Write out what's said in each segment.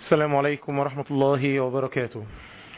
السلام عليكم ورحمة الله وبركاته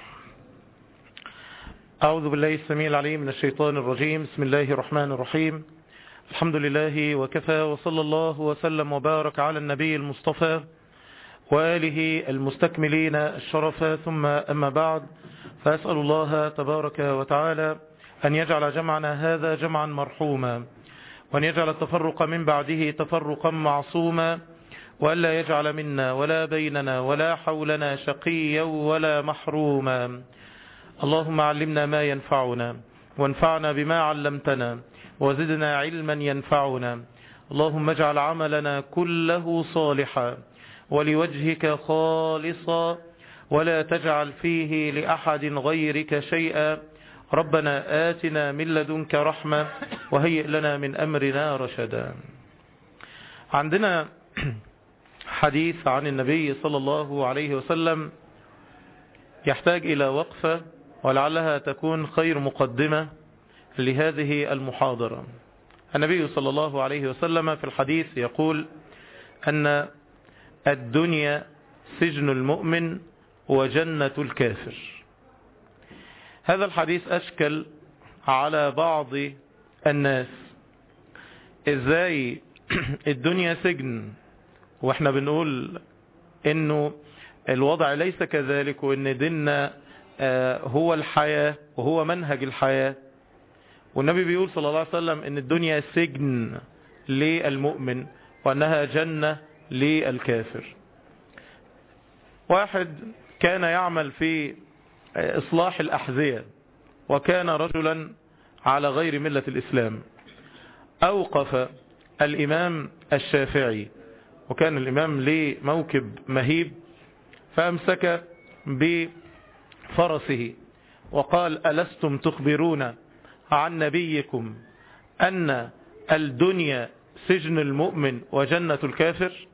أعوذ بالله السميع العليم من الشيطان الرجيم بسم الله الرحمن الرحيم الحمد لله وكفى وصلى الله وسلم وبارك على النبي المصطفى وآله المستكملين الشرف ثم أما بعد فأسأل الله تبارك وتعالى أن يجعل جمعنا هذا جمعا مرحوما وأن يجعل التفرق من بعده تفرقا معصوما وألا يجعل منا ولا بيننا ولا حولنا شقيا ولا محروما اللهم علمنا ما ينفعنا وانفعنا بما علمتنا وزدنا علما ينفعنا اللهم اجعل عملنا كله صالحا ولوجهك خالصا ولا تجعل فيه لأحد غيرك شيئا ربنا آتنا من لدنك رحمة وهيئ لنا من أمرنا رشدا عندنا حديث عن النبي صلى الله عليه وسلم يحتاج إلى وقفة ولعلها تكون خير مقدمة لهذه المحاضرة النبي صلى الله عليه وسلم في الحديث يقول أن الدنيا سجن المؤمن وجنة الكافر هذا الحديث أشكل على بعض الناس إزاي الدنيا سجن واحنا بنقول انه الوضع ليس كذلك وان ديننا هو الحياة وهو منهج الحياة والنبي بيقول صلى الله عليه وسلم ان الدنيا سجن للمؤمن وانها جنة للكافر واحد كان يعمل في اصلاح الاحذية وكان رجلا على غير ملة الاسلام اوقف الامام الشافعي وكان الإمام ليه موكب مهيب فأمسك بفرسه وقال ألستم تخبرون عن نبيكم أن الدنيا سجن المؤمن وجنة الكافر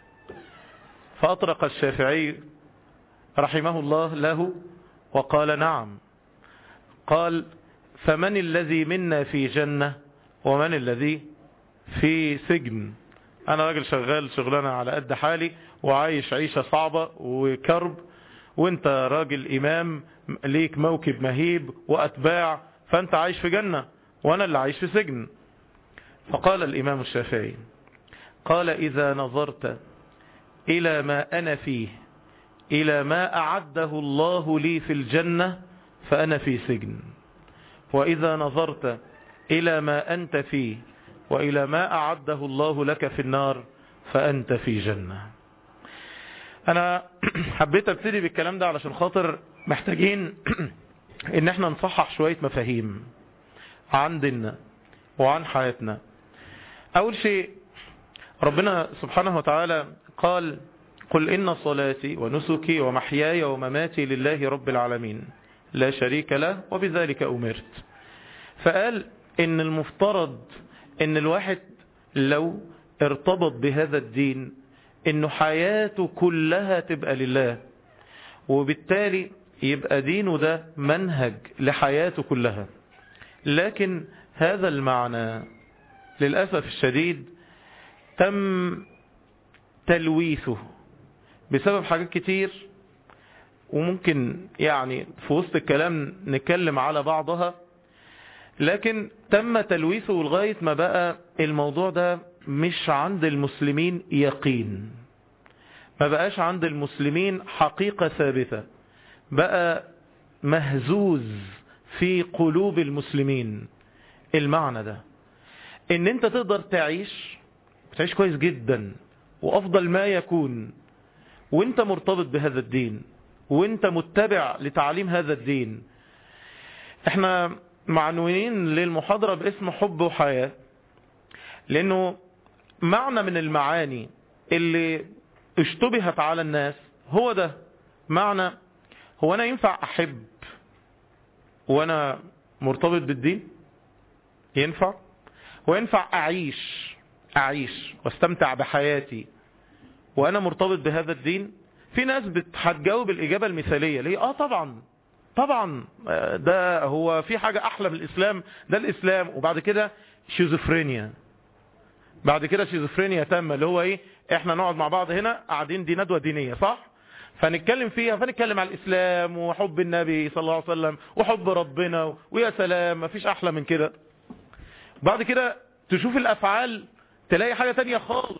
فأطرق الشافعي رحمه الله له وقال نعم قال فمن الذي منا في جنة ومن الذي في سجن انا راجل شغال شغلانة على قد حالي وعايش عيشة صعبة وكرب وانت راجل امام ليك موكب مهيب واتباع فانت عايش في جنة وانا اللي عايش في سجن فقال الامام الشافعي قال اذا نظرت الى ما انا فيه الى ما اعده الله لي في الجنة فانا في سجن واذا نظرت الى ما انت فيه وإلى ما أعده الله لك في النار فأنت في جنة أنا حبيت أبتدي بالكلام ده علشان خاطر محتاجين إن احنا نصحح شوية مفاهيم عن ديننا وعن حياتنا أول شيء ربنا سبحانه وتعالى قال قل إن صلاتي ونسكي ومحياي ومماتي لله رب العالمين لا شريك له وبذلك أمرت فقال إن المفترض ان الواحد لو ارتبط بهذا الدين انه حياته كلها تبقى لله وبالتالي يبقى دينه ده منهج لحياته كلها لكن هذا المعنى للأسف الشديد تم تلويثه بسبب حاجات كتير وممكن يعني في وسط الكلام نتكلم على بعضها لكن تم تلويثه لغاية ما بقى الموضوع ده مش عند المسلمين يقين ما بقاش عند المسلمين حقيقة ثابتة بقى مهزوز في قلوب المسلمين المعنى ده ان انت تقدر تعيش تعيش كويس جدا وافضل ما يكون وانت مرتبط بهذا الدين وانت متبع لتعليم هذا الدين احنا معنوين للمحاضرة باسم حب وحياة لانه معنى من المعاني اللي اشتبهت على الناس هو ده معنى هو انا ينفع احب وانا مرتبط بالدين ينفع وينفع اعيش اعيش واستمتع بحياتي وانا مرتبط بهذا الدين في ناس هتجاوب الاجابة المثالية ليه اه طبعا طبعا ده هو في حاجة احلى من الاسلام ده الاسلام وبعد كده شيزوفرينيا بعد كده شيزوفرينيا تامة اللي هو ايه احنا نقعد مع بعض هنا قاعدين دي ندوة دينية صح فنتكلم فيها فنتكلم على الإسلام وحب النبي صلى الله عليه وسلم وحب ربنا ويا سلام مفيش أحلى من كده بعد كده تشوف الأفعال تلاقي حاجة تانية خالص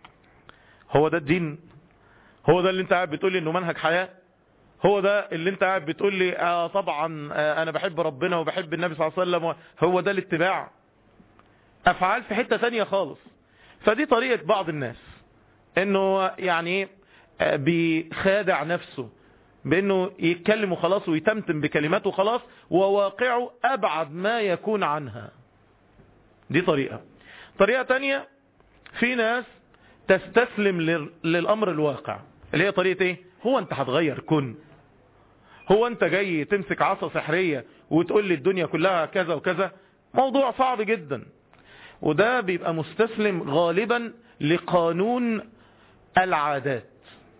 هو ده الدين هو ده اللي انت قاعد بتقول لي انه منهج حياة هو ده اللي انت قاعد بتقول لي آه طبعا آه انا بحب ربنا وبحب النبي صلى الله عليه وسلم هو ده الاتباع افعال في حتة تانية خالص فدي طريقة بعض الناس انه يعني آه بيخادع نفسه بانه يتكلم وخلاص ويتمتم بكلماته خلاص وواقعه ابعد ما يكون عنها دي طريقة طريقة تانية في ناس تستسلم للامر الواقع اللي هي طريقة ايه هو انت هتغير كن هو انت جاي تمسك عصا سحرية وتقول لي الدنيا كلها كذا وكذا موضوع صعب جدا وده بيبقى مستسلم غالبا لقانون العادات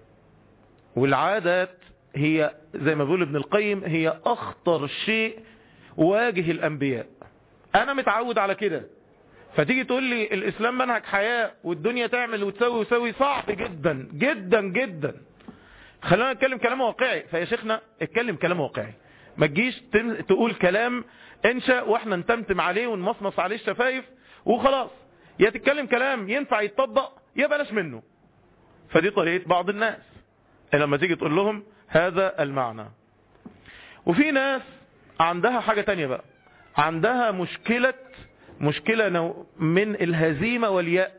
والعادات هي زي ما بيقول ابن القيم هي اخطر شيء واجه الانبياء انا متعود على كده فتيجي تقول لي الاسلام منهج حياة والدنيا تعمل وتسوي وسوي صعب جدا جدا جدا خلينا نتكلم كلام واقعي فيا شيخنا اتكلم كلام واقعي ما تجيش تقول كلام انشا واحنا نتمتم عليه ونمصمص عليه الشفايف وخلاص يا تتكلم كلام ينفع يتطبق يا بلاش منه فدي طريقة بعض الناس لما تيجي تقول لهم هذا المعنى وفي ناس عندها حاجة تانية بقى عندها مشكلة مشكلة من الهزيمة واليأس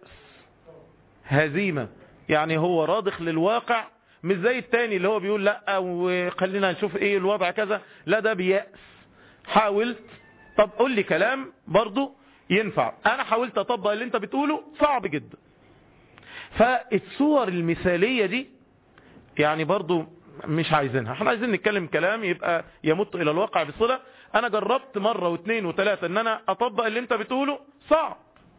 هزيمة يعني هو راضخ للواقع مش زي التاني اللي هو بيقول لا وخلينا نشوف ايه الوضع كذا لا ده بيأس حاولت طب قول لي كلام برضو ينفع انا حاولت اطبق اللي انت بتقوله صعب جدا فالصور المثالية دي يعني برضو مش عايزينها احنا عايزين نتكلم كلام يبقى يمت الى الواقع بصلة انا جربت مرة واثنين وثلاثة ان انا اطبق اللي انت بتقوله صعب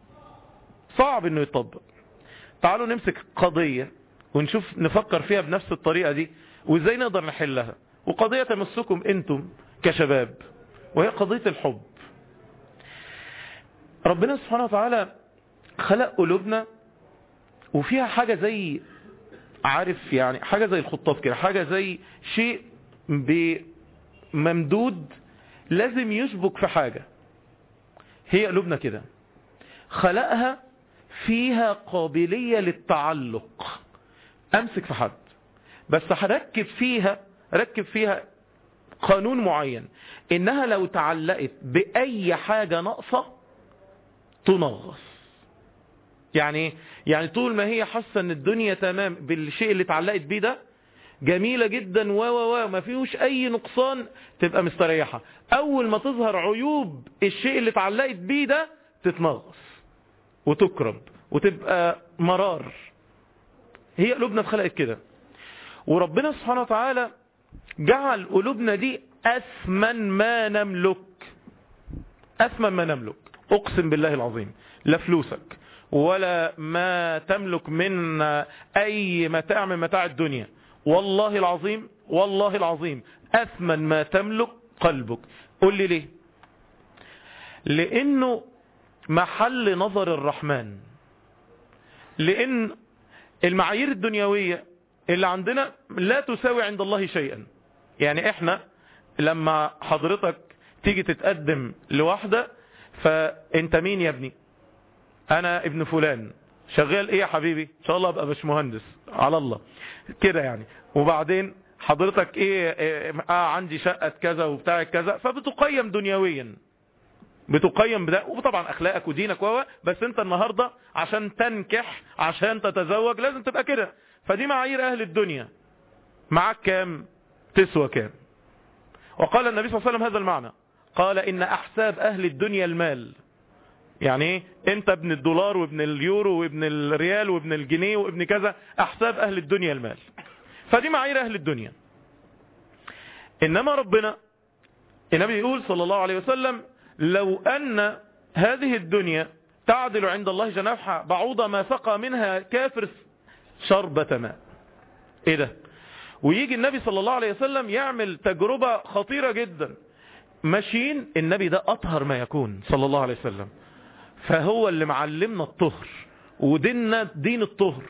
صعب انه يطبق تعالوا نمسك قضية ونشوف نفكر فيها بنفس الطريقة دي وازاي نقدر نحلها وقضية تمسكم انتم كشباب وهي قضية الحب ربنا سبحانه وتعالى خلق قلوبنا وفيها حاجة زي عارف يعني حاجة زي الخطاف كده حاجة زي شيء بممدود لازم يشبك في حاجة هي قلوبنا كده خلقها فيها قابلية للتعلق امسك في حد بس هركب فيها ركب فيها قانون معين انها لو تعلقت باي حاجة ناقصة تنغص يعني يعني طول ما هي حاسه ان الدنيا تمام بالشيء اللي اتعلقت بيه ده جميلة جدا و و و ما فيهوش اي نقصان تبقى مستريحة اول ما تظهر عيوب الشيء اللي اتعلقت بيه ده تتنغص وتكرب وتبقى مرار هي قلوبنا اتخلقت كده وربنا سبحانه وتعالى جعل قلوبنا دي أثمن ما نملك أثمن ما نملك أقسم بالله العظيم لا فلوسك ولا ما تملك من أي متاع من متاع الدنيا والله العظيم والله العظيم أثمن ما تملك قلبك قل لي ليه لأنه محل نظر الرحمن لأن المعايير الدنيوية اللي عندنا لا تساوي عند الله شيئا يعني احنا لما حضرتك تيجي تتقدم لواحدة فانت مين يا ابني انا ابن فلان شغال ايه يا حبيبي ان شاء الله ابقى مش مهندس على الله كده يعني وبعدين حضرتك ايه, إيه اه عندي شقة كذا وبتاع كذا فبتقيم دنيويا بتقيم بده وطبعا اخلاقك ودينك و بس انت النهاردة عشان تنكح عشان تتزوج لازم تبقى كده فدي معايير اهل الدنيا معاك كام تسوى كام وقال النبي صلى الله عليه وسلم هذا المعنى قال ان احساب اهل الدنيا المال يعني ايه انت ابن الدولار وابن اليورو وابن الريال وابن الجنيه وابن كذا احساب اهل الدنيا المال فدي معايير اهل الدنيا انما ربنا النبي يقول صلى الله عليه وسلم لو ان هذه الدنيا تعدل عند الله جناح بعوضة ما سقى منها كافر شربة ماء ايه ده ويجي النبي صلى الله عليه وسلم يعمل تجربة خطيرة جدا ماشيين النبي ده اطهر ما يكون صلى الله عليه وسلم فهو اللي معلمنا الطهر وديننا دين الطهر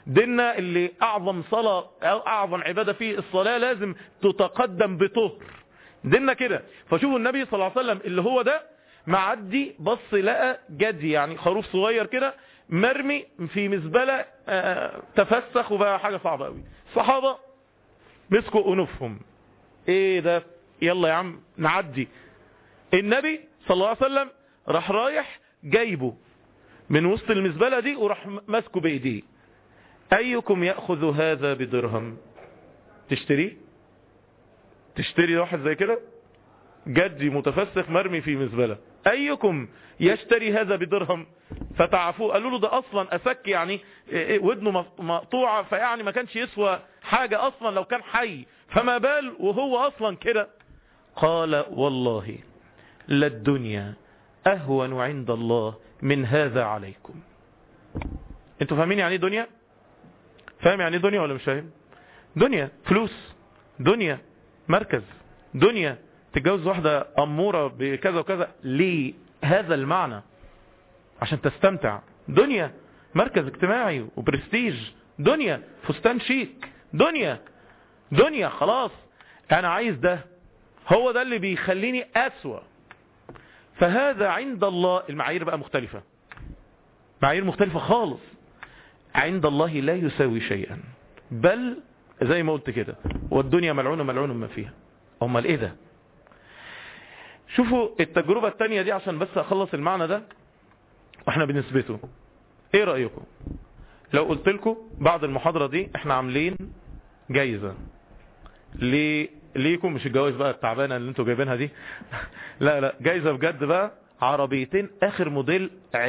ديننا اللي اعظم صلاة او اعظم عبادة فيه الصلاة لازم تتقدم بطهر ديننا كده فشوفوا النبي صلى الله عليه وسلم اللي هو ده معدي بص لقى جدي يعني خروف صغير كده مرمي في مزبلة آه، تفسخ وبقى حاجة صعبة قوي الصحابة مسكوا انوفهم ايه ده يلا يا عم نعدي النبي صلى الله عليه وسلم راح رايح جايبه من وسط المزبلة دي وراح ماسكه بايديه ايكم يأخذ هذا بدرهم تشتريه تشتري واحد زي كده جدي متفسخ مرمي في مزبلة ايكم يشتري هذا بدرهم فتعفوه قالوا له ده اصلا اسك يعني ودنه مقطوعة فيعني ما كانش يسوى حاجة اصلا لو كان حي فما بال وهو اصلا كده قال والله للدنيا اهون عند الله من هذا عليكم انتوا فاهمين يعني ايه دنيا فاهم يعني ايه دنيا ولا مش فاهم دنيا فلوس دنيا مركز دنيا تتجوز واحدة أمورة بكذا وكذا ليه هذا المعنى عشان تستمتع دنيا مركز اجتماعي وبرستيج دنيا فستان شيك دنيا دنيا خلاص انا عايز ده هو ده اللي بيخليني اسوأ فهذا عند الله المعايير بقى مختلفة معايير مختلفة خالص عند الله لا يساوي شيئا بل زي ما قلت كده والدنيا ملعونة ملعون ما فيها امال ايه ده شوفوا التجربة التانية دي عشان بس اخلص المعنى ده واحنا بنثبته ايه رأيكم لو قلت لكم بعد المحاضرة دي احنا عاملين جايزة ليه ليكم مش الجوائز بقى التعبانة اللي انتوا جايبينها دي لا لا جايزة بجد بقى عربيتين اخر موديل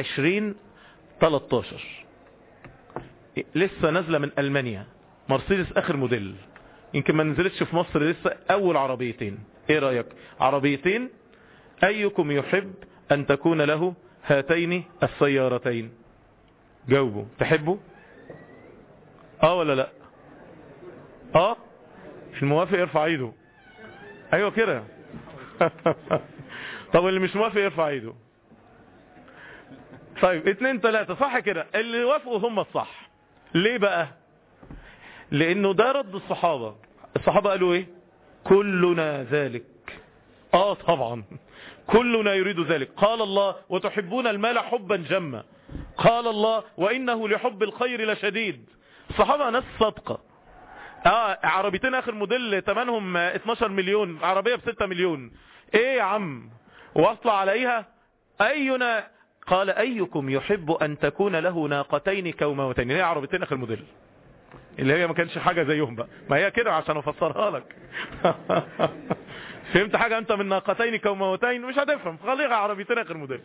2013 لسه نازلة من المانيا مرسيدس اخر موديل يمكن ما نزلتش في مصر لسه اول عربيتين ايه رأيك عربيتين ايكم يحب ان تكون له هاتين السيارتين جاوبوا تحبوا اه ولا لا اه مش الموافق يرفع ايده ايوه كده طب اللي مش موافق يرفع ايده طيب اتنين تلاتة صح كده اللي وافقوا هم الصح ليه بقى لانه ده رد الصحابة الصحابة قالوا ايه كلنا ذلك اه طبعا كلنا يريد ذلك قال الله وتحبون المال حبا جما قال الله وانه لحب الخير لشديد الصحابة ناس صدقة اه عربيتين اخر موديل تمنهم 12 مليون عربية ب 6 مليون ايه يا عم واصلة عليها اينا قال ايكم يحب ان تكون له ناقتين كوموتين هي عربيتين اخر موديل اللي هي ما كانش حاجة زيهم بقى ما هي كده عشان افسرها لك فهمت حاجة انت من ناقتين كوموتين مش هتفهم خليها عربيتين اخر موديل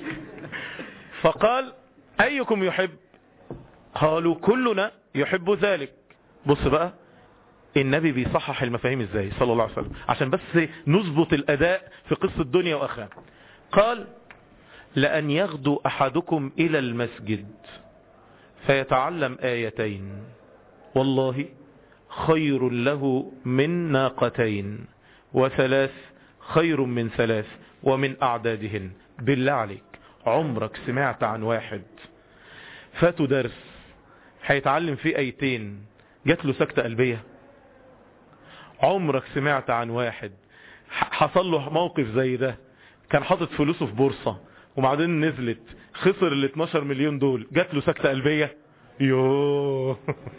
فقال ايكم يحب قالوا كلنا يحب ذلك بص بقى النبي بيصحح المفاهيم ازاي صلى الله عليه وسلم عشان بس نظبط الاداء في قصة الدنيا واخرى قال لأن يغدو أحدكم إلى المسجد فيتعلم آيتين والله خير له من ناقتين وثلاث خير من ثلاث ومن أعدادهن بالله عليك عمرك سمعت عن واحد فاتوا درس هيتعلم فيه ايتين جات له سكتة قلبية عمرك سمعت عن واحد حصل له موقف زي ده كان حاطط فلوسه في بورصة وبعدين نزلت خسر ال 12 مليون دول جات له سكتة قلبية يوه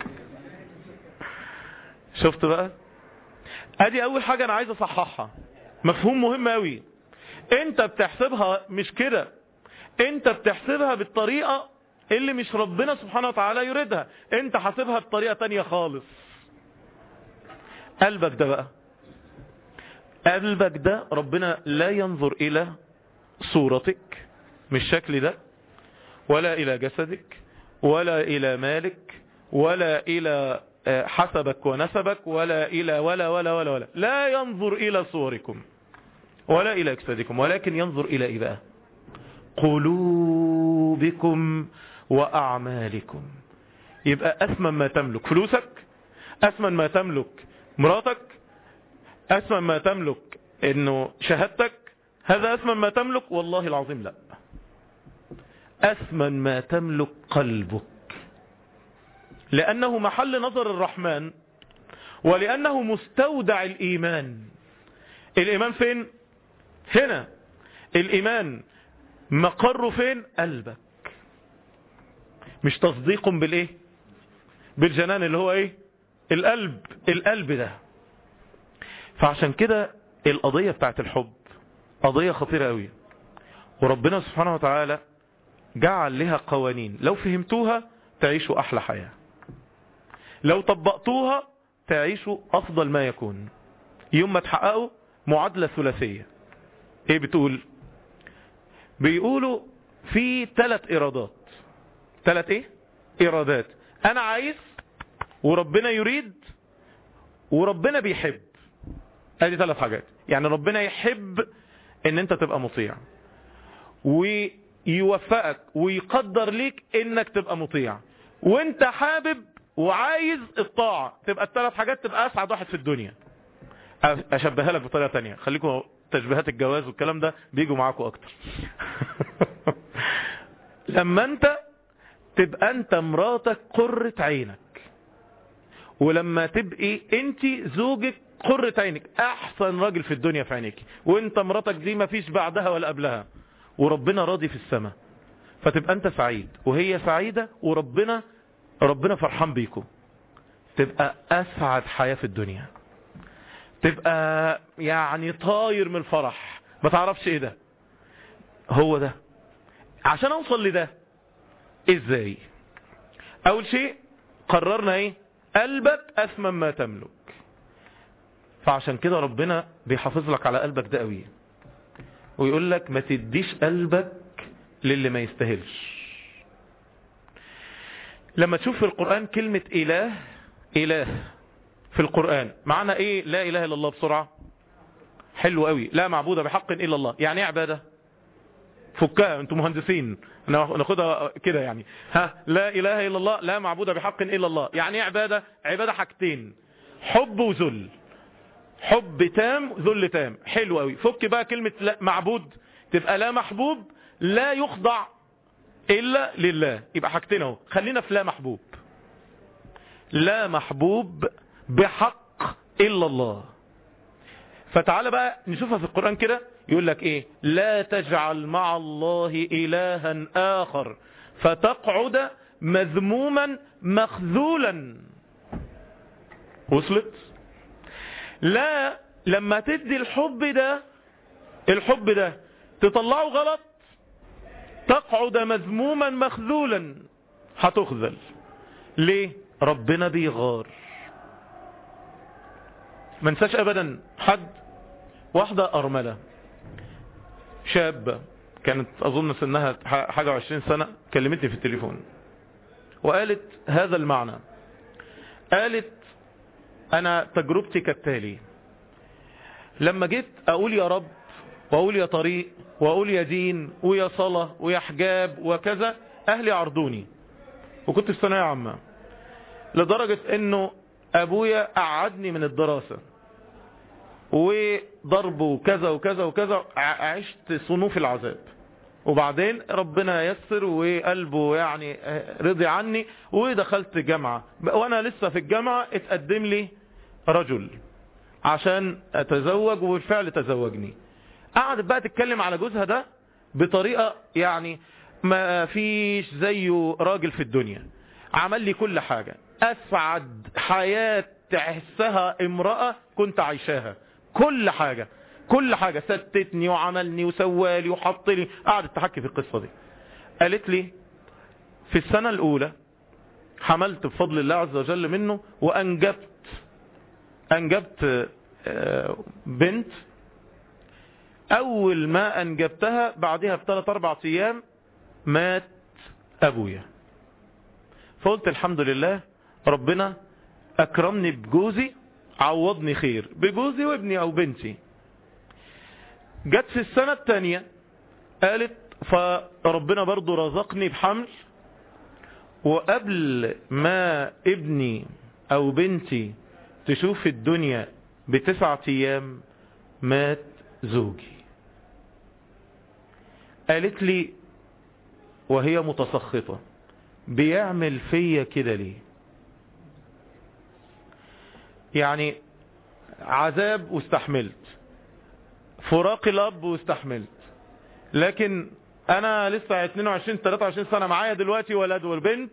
شفت بقى ادي اول حاجة انا عايز اصححها مفهوم مهم قوي انت بتحسبها مش كده انت بتحسبها بالطريقة اللي مش ربنا سبحانه وتعالى يريدها انت حاسبها بطريقة تانية خالص قلبك ده بقى قلبك ده ربنا لا ينظر الى صورتك مش شكل ده ولا الى جسدك ولا الى مالك ولا الى حسبك ونسبك ولا الى ولا ولا ولا ولا لا ينظر الى صوركم ولا الى اجسادكم ولكن ينظر الى ايه بقى قلوبكم واعمالكم يبقى اثمن ما تملك فلوسك اثمن ما تملك مراتك اثمن ما تملك انه شهادتك هذا اثمن ما تملك والله العظيم لا اثمن ما تملك قلبك لأنه محل نظر الرحمن ولأنه مستودع الإيمان الإيمان فين هنا الإيمان مقره فين قلبك مش تصديق بالإيه بالجنان اللي هو إيه القلب القلب ده فعشان كده القضية بتاعت الحب قضية خطيرة قوي وربنا سبحانه وتعالى جعل لها قوانين لو فهمتوها تعيشوا أحلى حياة لو طبقتوها تعيشوا أفضل ما يكون يوم ما تحققوا معادلة ثلاثية ايه بتقول بيقولوا في ثلاث إرادات ثلاث ايه إرادات أنا عايز وربنا يريد وربنا بيحب ادي ثلاث حاجات يعني ربنا يحب ان انت تبقى مطيع ويوفقك ويقدر ليك انك تبقى مطيع وانت حابب وعايز الطاعة تبقى الثلاث حاجات تبقى اسعد واحد في الدنيا اشبهها لك بطريقة تانية خليكم تشبيهات الجواز والكلام ده بيجوا معاكم اكتر لما انت تبقى انت مراتك قرة عينك ولما تبقي انت زوجك قرة عينك احسن راجل في الدنيا في عينيك وانت مراتك دي ما فيش بعدها ولا قبلها وربنا راضي في السماء فتبقى انت سعيد وهي سعيدة وربنا ربنا فرحان بيكم تبقى اسعد حياة في الدنيا تبقى يعني طاير من الفرح ما تعرفش ايه ده هو ده عشان اوصل لده ازاي اول شيء قررنا ايه قلبك اثمن ما تملك فعشان كده ربنا بيحافظ لك على قلبك ده قوي ويقول لك ما تديش قلبك للي ما يستاهلش لما تشوف في القرآن كلمة إله إله في القرآن معنى إيه لا إله إلا الله بسرعة حلو قوي لا معبود بحق إلا الله يعني إيه عبادة فكها انتم مهندسين ناخدها كده يعني ها لا إله إلا الله لا معبود بحق إلا الله يعني إيه عبادة عبادة حاجتين حب وذل حب تام ذل تام حلو قوي فك بقى كلمة لا معبود تبقى لا محبوب لا يخضع إلا لله يبقى حاجتين اهو خلينا في لا محبوب لا محبوب بحق إلا الله فتعالى بقى نشوفها في القرآن كده يقول لك ايه لا تجعل مع الله إلها آخر فتقعد مذموما مخذولا وصلت لا لما تدي الحب ده الحب ده تطلعه غلط تقعد مذموما مخذولا هتخذل ليه ربنا بيغار ما نساش ابدا حد واحدة ارملة شابة كانت اظن سنها حاجة وعشرين سنة كلمتني في التليفون وقالت هذا المعنى قالت انا تجربتي كالتالي لما جيت اقول يا رب واقول يا طريق واقول يا دين ويا صلاة ويا حجاب وكذا اهلي عرضوني وكنت في ثانويه عامة لدرجة انه ابويا قعدني من الدراسة وضرب وكذا وكذا وكذا عشت صنوف العذاب وبعدين ربنا يسر وقلبه يعني رضي عني ودخلت جامعة وانا لسه في الجامعة اتقدم لي رجل عشان اتزوج وبالفعل تزوجني قعدت بقى تتكلم على جوزها ده بطريقة يعني ما فيش زيه راجل في الدنيا عمل لي كل حاجة اسعد حياة تحسها امرأة كنت عايشاها كل حاجة كل حاجة ستتني وعملني وسوالي وحط لي قعدت تحكي في القصة دي قالت لي في السنة الاولى حملت بفضل الله عز وجل منه وانجبت انجبت بنت اول ما انجبتها بعدها بثلاث اربع ايام مات ابويا فقلت الحمد لله ربنا اكرمني بجوزي عوضني خير بجوزي وابني او بنتي جت في السنة التانية قالت فربنا برضو رزقني بحمل وقبل ما ابني او بنتي تشوف الدنيا بتسعة ايام مات زوجي قالت لي وهي متسخطة بيعمل فيا كده ليه يعني عذاب واستحملت فراق الاب واستحملت لكن انا لسه 22 23 سنة معايا دلوقتي ولد والبنت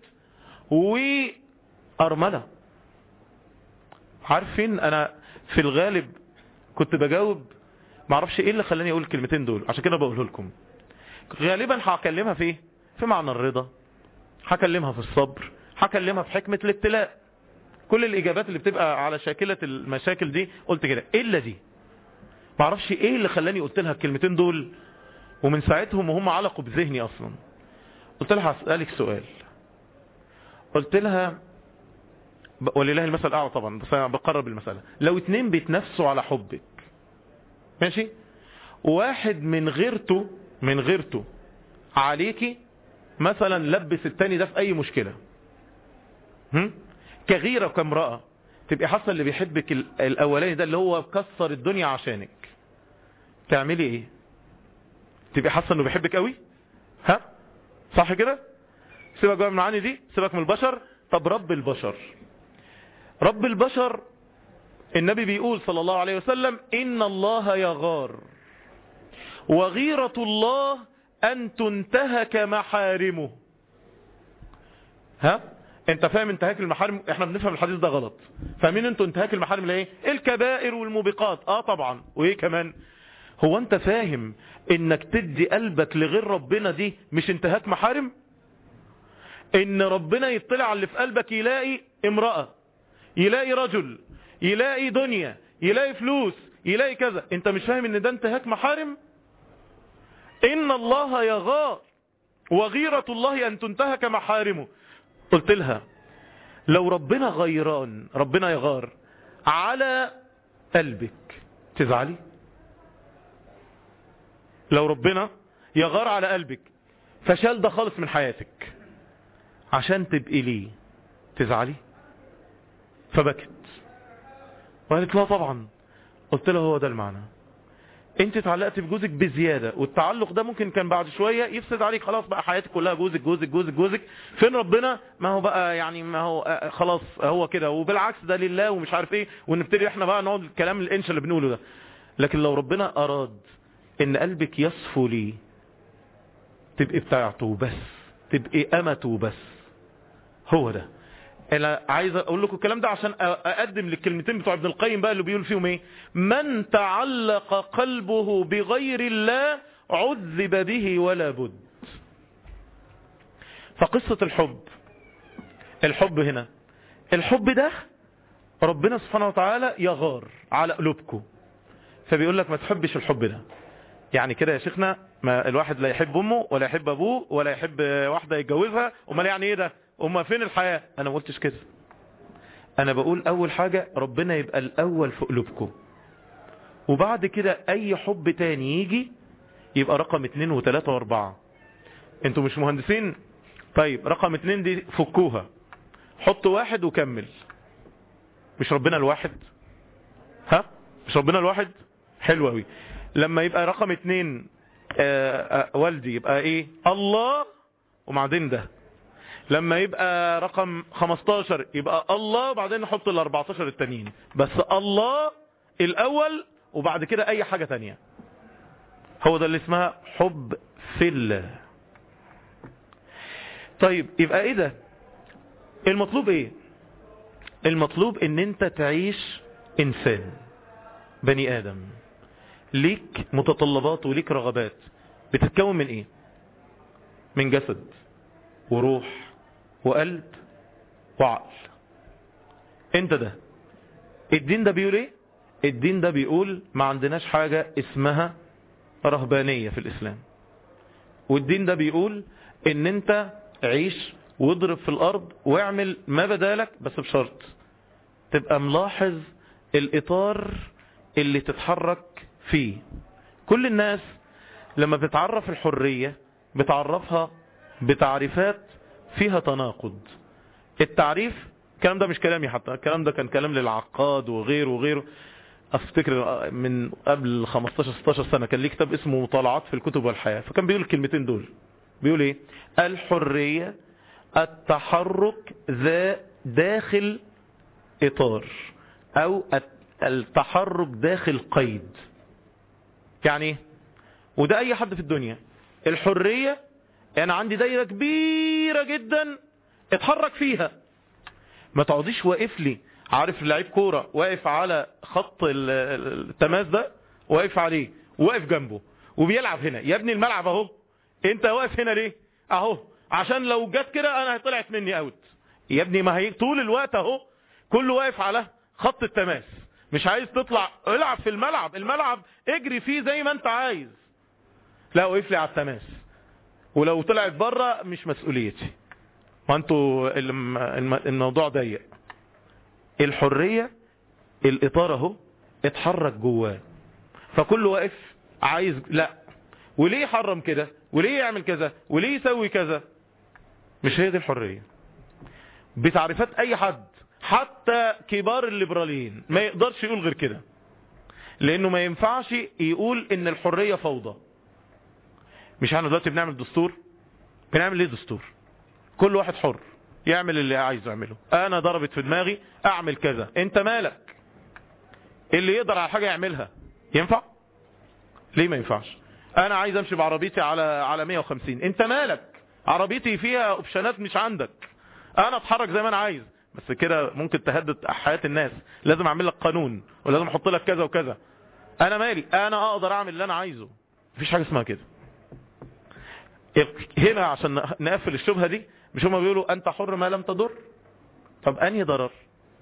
وارملة عارفين انا في الغالب كنت بجاوب معرفش ايه اللي خلاني اقول الكلمتين دول عشان كده بقوله لكم غالبا هكلمها في ايه في معنى الرضا هكلمها في الصبر هكلمها في حكمة الابتلاء كل الاجابات اللي بتبقى على شاكلة المشاكل دي قلت كده الا دي معرفش ايه اللي خلاني قلت لها الكلمتين دول ومن ساعتهم وهم علقوا بذهني اصلا قلت لها هسألك سؤال قلت لها ولله المثل الاعلى طبعا بس انا بقرب المسألة لو اتنين بيتنافسوا على حبك ماشي واحد من غيرته من غيرته عليكي مثلا لبس التاني ده في اي مشكلة هم؟ كغيرة كامرأة تبقي حاسة اللي بيحبك الاولاني ده اللي هو كسر الدنيا عشانك تعملي ايه تبقي حاسة انه بيحبك قوي ها صح كده سيبك بقى من معاني دي سيبك من البشر طب رب البشر رب البشر النبي بيقول صلى الله عليه وسلم إن الله يغار وغيرة الله أن تنتهك محارمه ها انت فاهم انتهاك المحارم احنا بنفهم الحديث ده غلط فاهمين انتوا انتهاك المحارم ليه الكبائر والموبقات اه طبعا وايه كمان هو انت فاهم انك تدي قلبك لغير ربنا دي مش انتهاك محارم ان ربنا يطلع على اللي في قلبك يلاقي امرأة يلاقي رجل يلاقي دنيا يلاقي فلوس يلاقي كذا انت مش فاهم ان ده انتهاك محارم ان الله يغار وغيرة الله ان تنتهك محارمه قلت لها لو ربنا غيران ربنا يغار على قلبك تزعلي لو ربنا يغار على قلبك فشال ده خالص من حياتك عشان تبقي ليه تزعلي فبكت وقالت لا طبعا قلت له هو ده المعنى انت اتعلقت بجوزك بزيادة والتعلق ده ممكن كان بعد شوية يفسد عليك خلاص بقى حياتك كلها جوزك جوزك جوزك جوزك فين ربنا ما هو بقى يعني ما هو خلاص هو كده وبالعكس ده لله ومش عارف ايه ونبتدي احنا بقى نقعد الكلام الانشا اللي بنقوله ده لكن لو ربنا اراد ان قلبك يصفو ليه تبقي بتاعته بس تبقي امته بس هو ده انا عايز اقول لكم الكلام ده عشان اقدم للكلمتين بتوع ابن القيم بقى اللي بيقول فيهم ايه من تعلق قلبه بغير الله عذب به ولا بد فقصة الحب الحب هنا الحب ده ربنا سبحانه وتعالى يغار على قلوبكم فبيقول لك ما تحبش الحب ده يعني كده يا شيخنا ما الواحد لا يحب امه ولا يحب ابوه ولا يحب واحدة يتجوزها امال يعني ايه ده امال فين الحياة انا ما قلتش كده انا بقول اول حاجة ربنا يبقى الاول في قلوبكم وبعد كده اي حب تاني يجي يبقى رقم اتنين وتلاتة واربعة انتوا مش مهندسين طيب رقم اتنين دي فكوها حط واحد وكمل مش ربنا الواحد ها مش ربنا الواحد حلو قوي لما يبقى رقم اتنين آآ آآ والدي يبقى ايه الله وبعدين ده لما يبقى رقم 15 يبقى الله وبعدين نحط ال 14 التانيين بس الله الاول وبعد كده اي حاجة تانية هو ده اللي اسمها حب في الله طيب يبقى ايه ده المطلوب ايه المطلوب ان انت تعيش انسان بني ادم ليك متطلبات وليك رغبات بتتكون من ايه من جسد وروح وقلب وعقل انت ده الدين ده بيقول ايه الدين ده بيقول ما عندناش حاجة اسمها رهبانية في الاسلام والدين ده بيقول ان انت عيش واضرب في الارض واعمل ما بدالك بس بشرط تبقى ملاحظ الاطار اللي تتحرك فيه كل الناس لما بتعرف الحرية بتعرفها بتعريفات فيها تناقض التعريف الكلام ده مش كلامي حتى الكلام ده كان كلام للعقاد وغيره وغيره افتكر من قبل 15-16 سنة كان ليه كتاب اسمه مطالعات في الكتب والحياة فكان بيقول الكلمتين دول بيقول ايه الحرية التحرك ذا داخل اطار او التحرك داخل قيد يعني ايه وده اي حد في الدنيا الحرية انا عندي دايرة كبيرة جدا اتحرك فيها ما تقعديش واقف لي عارف لعيب كورة واقف على خط التماس ده واقف عليه واقف جنبه وبيلعب هنا يا ابني الملعب اهو انت واقف هنا ليه اهو عشان لو جت كده انا طلعت مني اوت يا ابني ما هي طول الوقت اهو كله واقف على خط التماس مش عايز تطلع العب في الملعب الملعب اجري فيه زي ما انت عايز لا وقف لي على التماس ولو طلعت بره مش مسؤوليتي ما انتوا الموضوع ضيق الحرية الاطار اهو اتحرك جواه فكل واقف عايز لا وليه يحرم كده وليه يعمل كذا وليه يسوي كذا مش هي دي الحرية بتعريفات اي حد حتى كبار الليبراليين ما يقدرش يقول غير كده لانه ما ينفعش يقول ان الحرية فوضى مش احنا دلوقتي بنعمل دستور بنعمل ليه دستور كل واحد حر يعمل اللي عايزه يعمله انا ضربت في دماغي اعمل كذا انت مالك اللي يقدر على حاجة يعملها ينفع ليه ما ينفعش انا عايز امشي بعربيتي على على 150 انت مالك عربيتي فيها اوبشنات مش عندك انا اتحرك زي ما انا عايز بس كده ممكن تهدد حياة الناس لازم اعمل لك قانون ولازم احط لك كذا وكذا انا مالي انا اقدر اعمل اللي انا عايزه مفيش حاجة اسمها كده هنا عشان نقفل الشبهة دي مش هما بيقولوا انت حر ما لم تضر طب انهي ضرر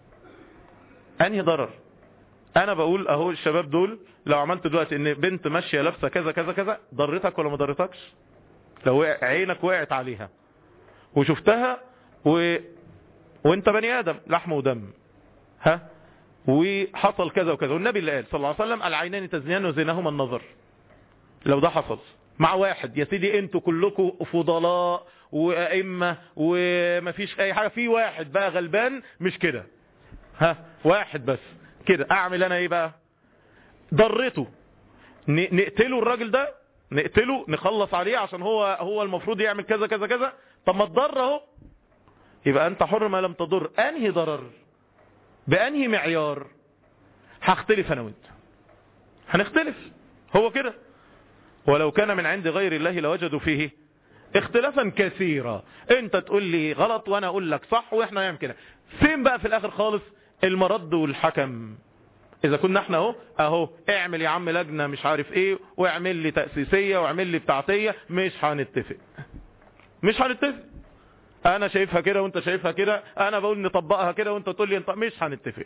انهي ضرر انا بقول اهو الشباب دول لو عملت دلوقتي ان بنت ماشية لابسة كذا كذا كذا ضرتك ولا ما ضرتكش لو عينك وقعت عليها وشفتها و... وانت بني ادم لحم ودم ها وحصل كذا وكذا والنبي اللي قال صلى الله عليه وسلم العينان تزنيان وزينهما النظر لو ده حصل مع واحد يا سيدي انتوا كلكم فضلاء وائمه ومفيش اي حاجه في واحد بقى غلبان مش كده ها واحد بس كده اعمل انا ايه بقى ضرته نقتله الراجل ده نقتله نخلص عليه عشان هو هو المفروض يعمل كذا كذا كذا طب ما تضر اهو يبقى انت حر ما لم تضر انهي ضرر بانهي معيار هختلف انا وانت هنختلف هو كده ولو كان من عند غير الله لوجدوا فيه اختلافا كثيرا انت تقول لي غلط وانا اقول لك صح واحنا نعمل كده فين بقى في الاخر خالص المرد والحكم اذا كنا احنا اهو اهو اعمل يا عم لجنة مش عارف ايه واعمل لي تأسيسية واعمل لي بتاعتية مش هنتفق مش هنتفق انا شايفها كده وانت شايفها كده انا بقول نطبقها كده وانت تقول لي انت مش هنتفق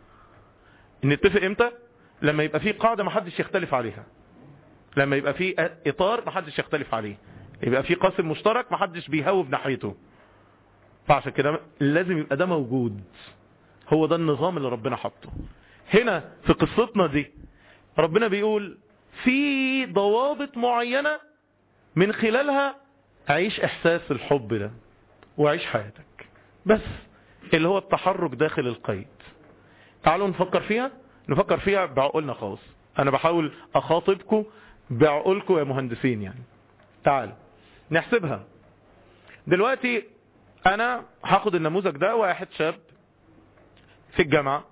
نتفق امتى لما يبقى في قاعدة محدش يختلف عليها لما يبقى في اطار محدش يختلف عليه يبقى في قاسم مشترك محدش بيهوب ناحيته فعشان كده لازم يبقى ده موجود هو ده النظام اللي ربنا حطه هنا في قصتنا دي ربنا بيقول في ضوابط معينة من خلالها عيش احساس الحب ده وعيش حياتك بس اللي هو التحرك داخل القيد تعالوا نفكر فيها نفكر فيها بعقولنا خالص انا بحاول اخاطبكم بعقولكم يا مهندسين يعني تعالوا نحسبها دلوقتي انا هاخد النموذج ده واحد شاب في الجامعة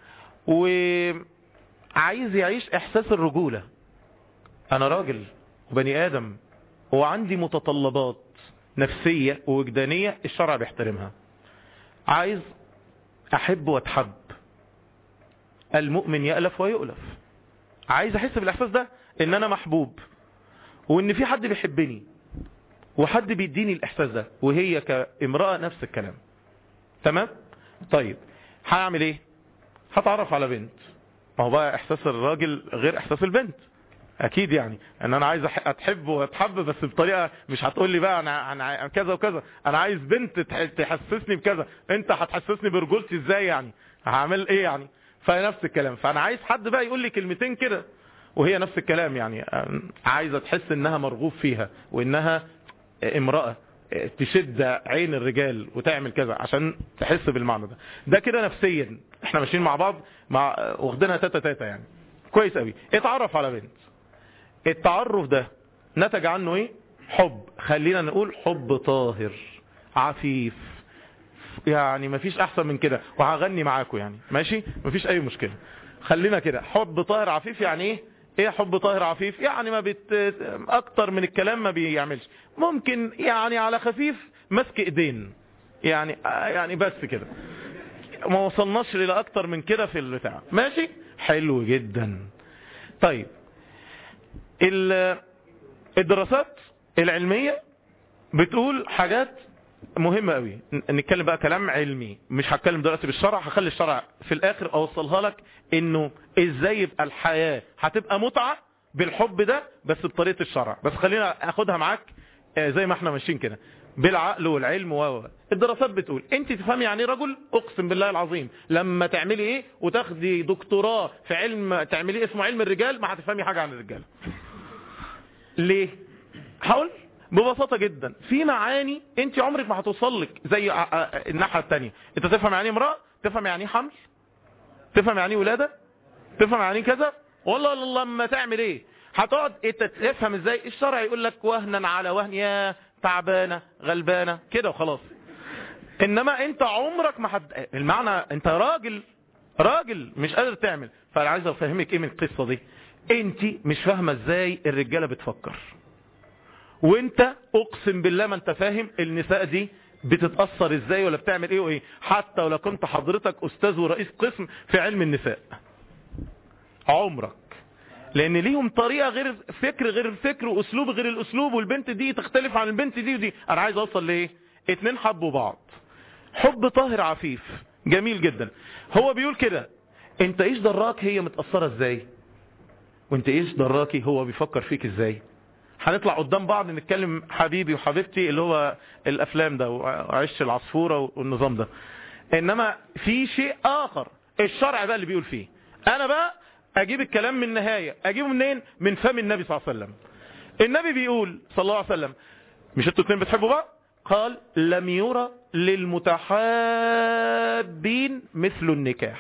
وعايز يعيش احساس الرجولة انا راجل وبني ادم وعندي متطلبات نفسية ووجدانية الشرع بيحترمها عايز احب واتحب المؤمن يألف ويؤلف عايز احس بالاحساس ده ان انا محبوب وان في حد بيحبني وحد بيديني الاحساس ده وهي كامرأة نفس الكلام تمام طيب هعمل ايه هتعرف على بنت ما هو بقى احساس الراجل غير احساس البنت اكيد يعني ان انا عايز اتحب واتحب بس بطريقه مش هتقول لي بقى انا انا كذا وكذا انا عايز بنت تحسسني بكذا انت هتحسسني برجولتي ازاي يعني هعمل ايه يعني فنفس الكلام فانا عايز حد بقى يقول لي كلمتين كده وهي نفس الكلام يعني عايزه تحس انها مرغوب فيها وانها امراه تشد عين الرجال وتعمل كذا عشان تحس بالمعنى ده ده كده نفسيا احنا ماشيين مع بعض مع واخدينها تاتا تاتا يعني كويس قوي اتعرف على بنت التعرف ده نتج عنه ايه حب خلينا نقول حب طاهر عفيف يعني مفيش احسن من كده وهغني معاكم يعني ماشي مفيش اي مشكلة خلينا كده حب طاهر عفيف يعني ايه ايه حب طاهر عفيف يعني ما بت اكتر من الكلام ما بيعملش ممكن يعني على خفيف مسك ايدين يعني يعني بس كده ما وصلناش الى اكتر من كده في البتاع ماشي حلو جدا طيب الدراسات العلمية بتقول حاجات مهمة قوي نتكلم بقى كلام علمي مش هتكلم دلوقتي بالشرع هخلي الشرع في الاخر اوصلها لك انه ازاي يبقى الحياة هتبقى متعة بالحب ده بس بطريقة الشرع بس خلينا اخدها معاك زي ما احنا ماشيين كده بالعقل والعلم و الدراسات بتقول انت تفهمي يعني رجل اقسم بالله العظيم لما تعملي ايه وتاخدي دكتوراه في علم تعملي اسمه علم الرجال ما هتفهمي حاجة عن الرجال ليه هقول ببساطة جدا في معاني انت عمرك ما هتوصل لك زي الناحية التانية انت تفهم يعني امرأة تفهم يعني حمل تفهم يعني ولادة تفهم يعني كذا والله لما تعمل ايه هتقعد انت تفهم ازاي الشرع يقول لك وهنا على وهن يا تعبانة غلبانة كده وخلاص انما انت عمرك ما حد المعنى انت راجل راجل مش قادر تعمل فانا عايز افهمك ايه من القصة دي انت مش فاهمة ازاي الرجالة بتفكر وانت اقسم بالله ما انت فاهم النساء دي بتتأثر ازاي ولا بتعمل ايه وايه حتى ولو كنت حضرتك استاذ ورئيس قسم في علم النساء عمرك لان ليهم طريقة غير فكر غير الفكر واسلوب غير الاسلوب والبنت دي تختلف عن البنت دي ودي انا عايز اوصل لايه اتنين حبوا بعض حب طاهر عفيف جميل جدا هو بيقول كده انت ايش دراك هي متأثرة ازاي وانت ايش دراكي هو بيفكر فيك ازاي هنطلع قدام بعض نتكلم حبيبي وحبيبتي اللي هو الافلام ده وعش العصفورة والنظام ده انما في شيء اخر الشرع بقى اللي بيقول فيه انا بقى اجيب الكلام من النهاية اجيبه منين من فم النبي صلى الله عليه وسلم النبي بيقول صلى الله عليه وسلم مش انتوا اتنين بتحبوا بقى قال لم يرى للمتحابين مثل النكاح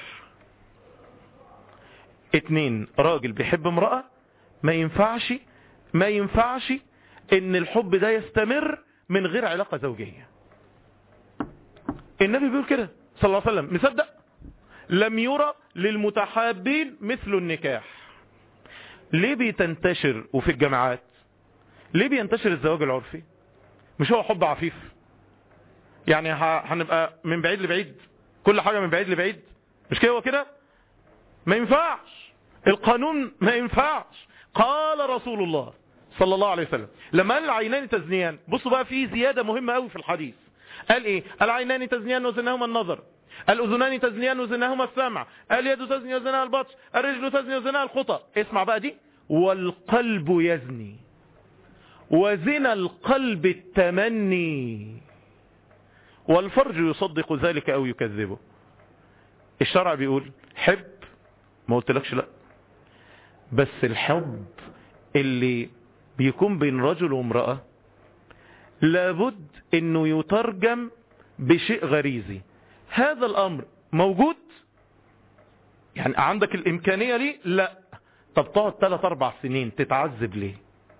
اتنين راجل بيحب امرأة ما ينفعش ما ينفعش ان الحب ده يستمر من غير علاقة زوجية النبي بيقول كده صلى الله عليه وسلم مصدق لم يرى للمتحابين مثل النكاح ليه بيتنتشر وفي الجامعات ليه بينتشر الزواج العرفي مش هو حب عفيف يعني هنبقى من بعيد لبعيد كل حاجة من بعيد لبعيد مش كده هو كده ما ينفعش القانون ما ينفعش قال رسول الله صلى الله عليه وسلم لما قال العينان تزنيان بصوا بقى في زيادة مهمة قوي في الحديث قال ايه العينان تزنيان وزناهما النظر الأذنان تزنيان وزناهما السمع اليد تزني وزناها البطش الرجل تزني وزناها الخطى اسمع بقى دي والقلب يزني وزن القلب التمني والفرج يصدق ذلك أو يكذبه الشرع بيقول حب ما قلتلكش لا بس الحب اللي بيكون بين رجل وامرأة لابد انه يترجم بشيء غريزي هذا الامر موجود يعني عندك الامكانية ليه لا طب تقعد 3 4 سنين تتعذب ليه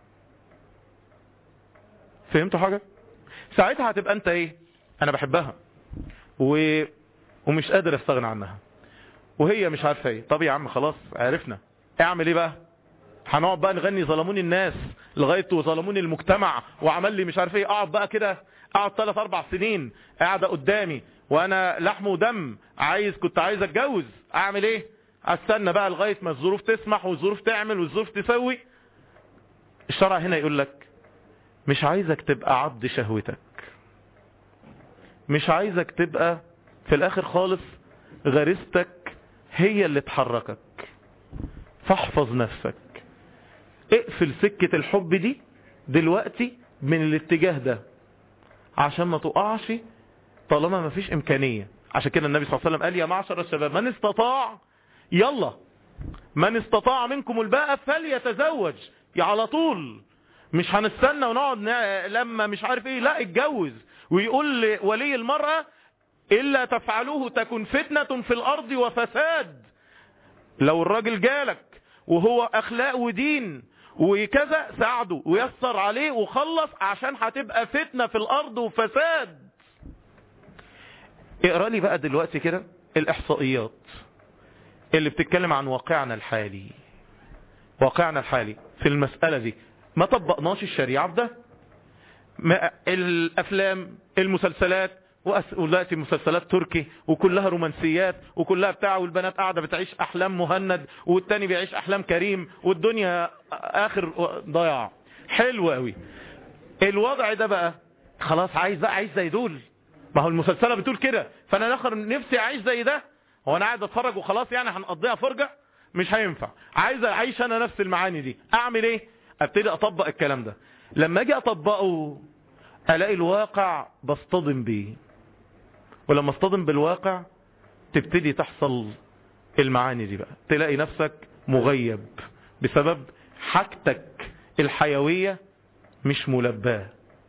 فهمتوا حاجة ساعتها هتبقى انت ايه انا بحبها و... ومش قادر استغنى عنها وهي مش عارفة ايه طب يا عم خلاص عرفنا اعمل ايه بقى هنقعد بقى نغني ظلموني الناس لغاية وظلموني المجتمع وعمل لي مش عارف ايه اقعد بقى كده اقعد ثلاث اربع سنين قاعدة قدامي وانا لحم ودم عايز كنت عايز اتجوز اعمل ايه استنى بقى لغاية ما الظروف تسمح والظروف تعمل والظروف تسوي الشرع هنا يقول لك مش عايزك تبقى عبد شهوتك مش عايزك تبقى في الاخر خالص غريزتك هي اللي تحركك فاحفظ نفسك اقفل سكة الحب دي دلوقتي من الاتجاه ده عشان ما تقعش طالما ما فيش امكانية عشان كده النبي صلى الله عليه وسلم قال يا معشر الشباب من استطاع يلا من استطاع منكم الباء فليتزوج على طول مش هنستنى ونقعد لما مش عارف ايه لا اتجوز ويقول لولي المرأة إلا تفعلوه تكن فتنة في الأرض وفساد لو الراجل جالك وهو أخلاق ودين وكذا ساعده ويسر عليه وخلص عشان هتبقى فتنة في الأرض وفساد اقرأ لي بقى دلوقتي كده الإحصائيات اللي بتتكلم عن واقعنا الحالي واقعنا الحالي في المسألة دي ما طبقناش الشريعة في ده ما الأفلام المسلسلات ودلوقتي مسلسلات تركي وكلها رومانسيات وكلها بتاع والبنات قاعدة بتعيش أحلام مهند والتاني بيعيش أحلام كريم والدنيا آخر ضياع حلو قوي الوضع ده بقى خلاص عايز بقى عايز زي دول ما هو المسلسلة بتقول كده فانا نخر نفسي اعيش زي ده هو انا قاعد اتفرج وخلاص يعني هنقضيها فرجة مش هينفع عايز اعيش انا نفس المعاني دي اعمل ايه ابتدي اطبق الكلام ده لما اجي اطبقه الاقي الواقع بصطدم بيه ولما اصطدم بالواقع تبتدي تحصل المعاني دي بقى تلاقي نفسك مغيب بسبب حاجتك الحيوية مش ملباه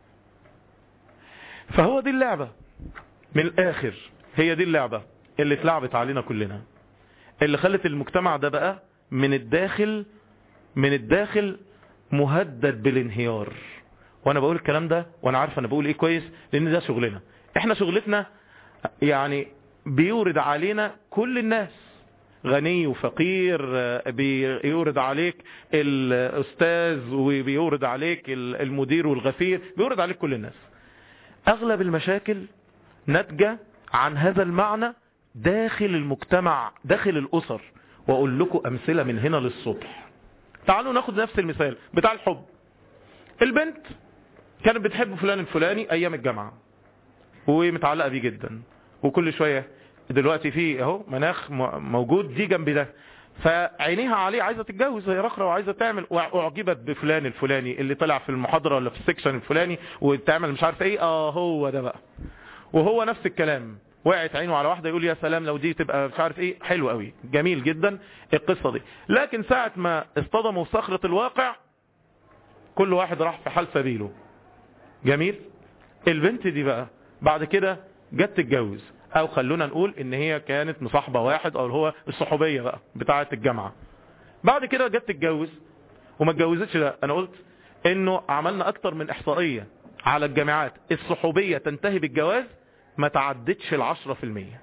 فهو دي اللعبة من الاخر هي دي اللعبة اللي اتلعبت علينا كلنا اللي خلت المجتمع ده بقى من الداخل من الداخل مهدد بالانهيار وانا بقول الكلام ده وانا عارف انا بقول ايه كويس لان ده شغلنا احنا شغلتنا يعني بيورد علينا كل الناس غني وفقير بيورد عليك الاستاذ وبيورد عليك المدير والغفير بيورد عليك كل الناس اغلب المشاكل ناتجة عن هذا المعنى داخل المجتمع داخل الاسر واقول لكم امثلة من هنا للصبح تعالوا ناخد نفس المثال بتاع الحب البنت كانت بتحب فلان الفلاني ايام الجامعة ومتعلقة بيه جدا وكل شوية دلوقتي في اهو مناخ موجود دي جنب ده فعينيها عليه عايزة تتجوز هي رخرة وعايزة تعمل واعجبت بفلان الفلاني اللي طلع في المحاضرة ولا في السكشن الفلاني وتعمل مش عارف ايه اه هو ده بقى وهو نفس الكلام وقعت عينه على واحدة يقول يا سلام لو دي تبقى مش عارف ايه حلو قوي جميل جدا القصة دي لكن ساعة ما اصطدموا صخرة الواقع كل واحد راح في حال سبيله جميل البنت دي بقى بعد كده جت تتجوز او خلونا نقول ان هي كانت مصاحبة واحد او هو الصحوبية بقى بتاعة الجامعة بعد كده جت تتجوز وما اتجوزتش لا انا قلت انه عملنا اكتر من احصائية على الجامعات الصحوبية تنتهي بالجواز ما تعدتش العشرة في المية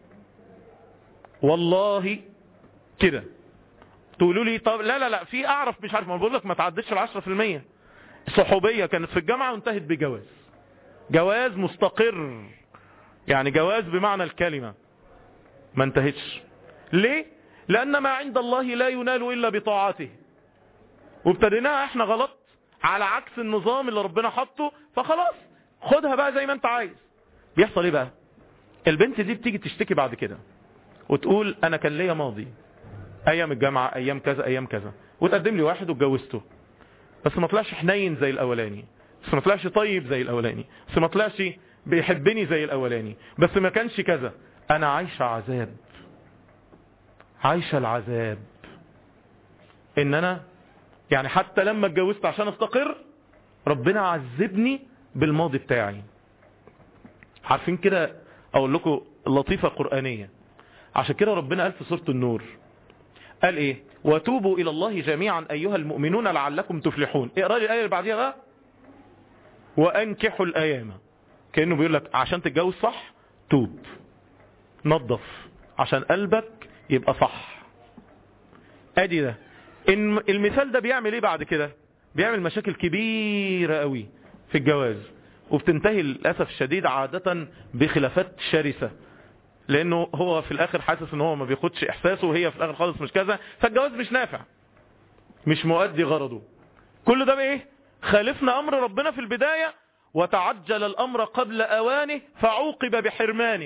والله كده تقولوا لي طب لا لا لا في اعرف مش عارف ما بقول لك ما تعدتش العشرة في المية صحوبية كانت في الجامعة وانتهت بجواز جواز مستقر يعني جواز بمعنى الكلمة ما انتهتش ليه لان ما عند الله لا ينال الا بطاعته وابتديناها احنا غلط على عكس النظام اللي ربنا حطه فخلاص خدها بقى زي ما انت عايز بيحصل ايه بقى البنت دي بتيجي تشتكي بعد كده وتقول انا كان ليا ماضي ايام الجامعة ايام كذا ايام كذا وتقدم لي واحد واتجوزته بس ما طلعش حنين زي الاولاني بس ما طلعش طيب زي الاولاني بس ما طلعش بيحبني زي الاولاني بس ما كانش كذا انا عايشة عذاب عايشة العذاب ان انا يعني حتى لما اتجوزت عشان استقر ربنا عذبني بالماضي بتاعي عارفين كده اقول لكم لطيفة قرآنية عشان كده ربنا قال في سورة النور قال ايه وتوبوا الى الله جميعا ايها المؤمنون لعلكم تفلحون اقرأ لي الايه اللي بعديها بقى وانكحوا الايام كانه بيقول لك عشان تتجوز صح توب نظف عشان قلبك يبقى صح ادي ده إن المثال ده بيعمل ايه بعد كده بيعمل مشاكل كبيرة قوي في الجواز وبتنتهي للأسف الشديد عادة بخلافات شرسة لانه هو في الاخر حاسس ان هو ما بياخدش احساسه وهي في الاخر خالص مش كذا فالجواز مش نافع مش مؤدي غرضه كل ده بايه خالفنا امر ربنا في البداية وتعجل الامر قبل اوانه فعوقب بحرمانه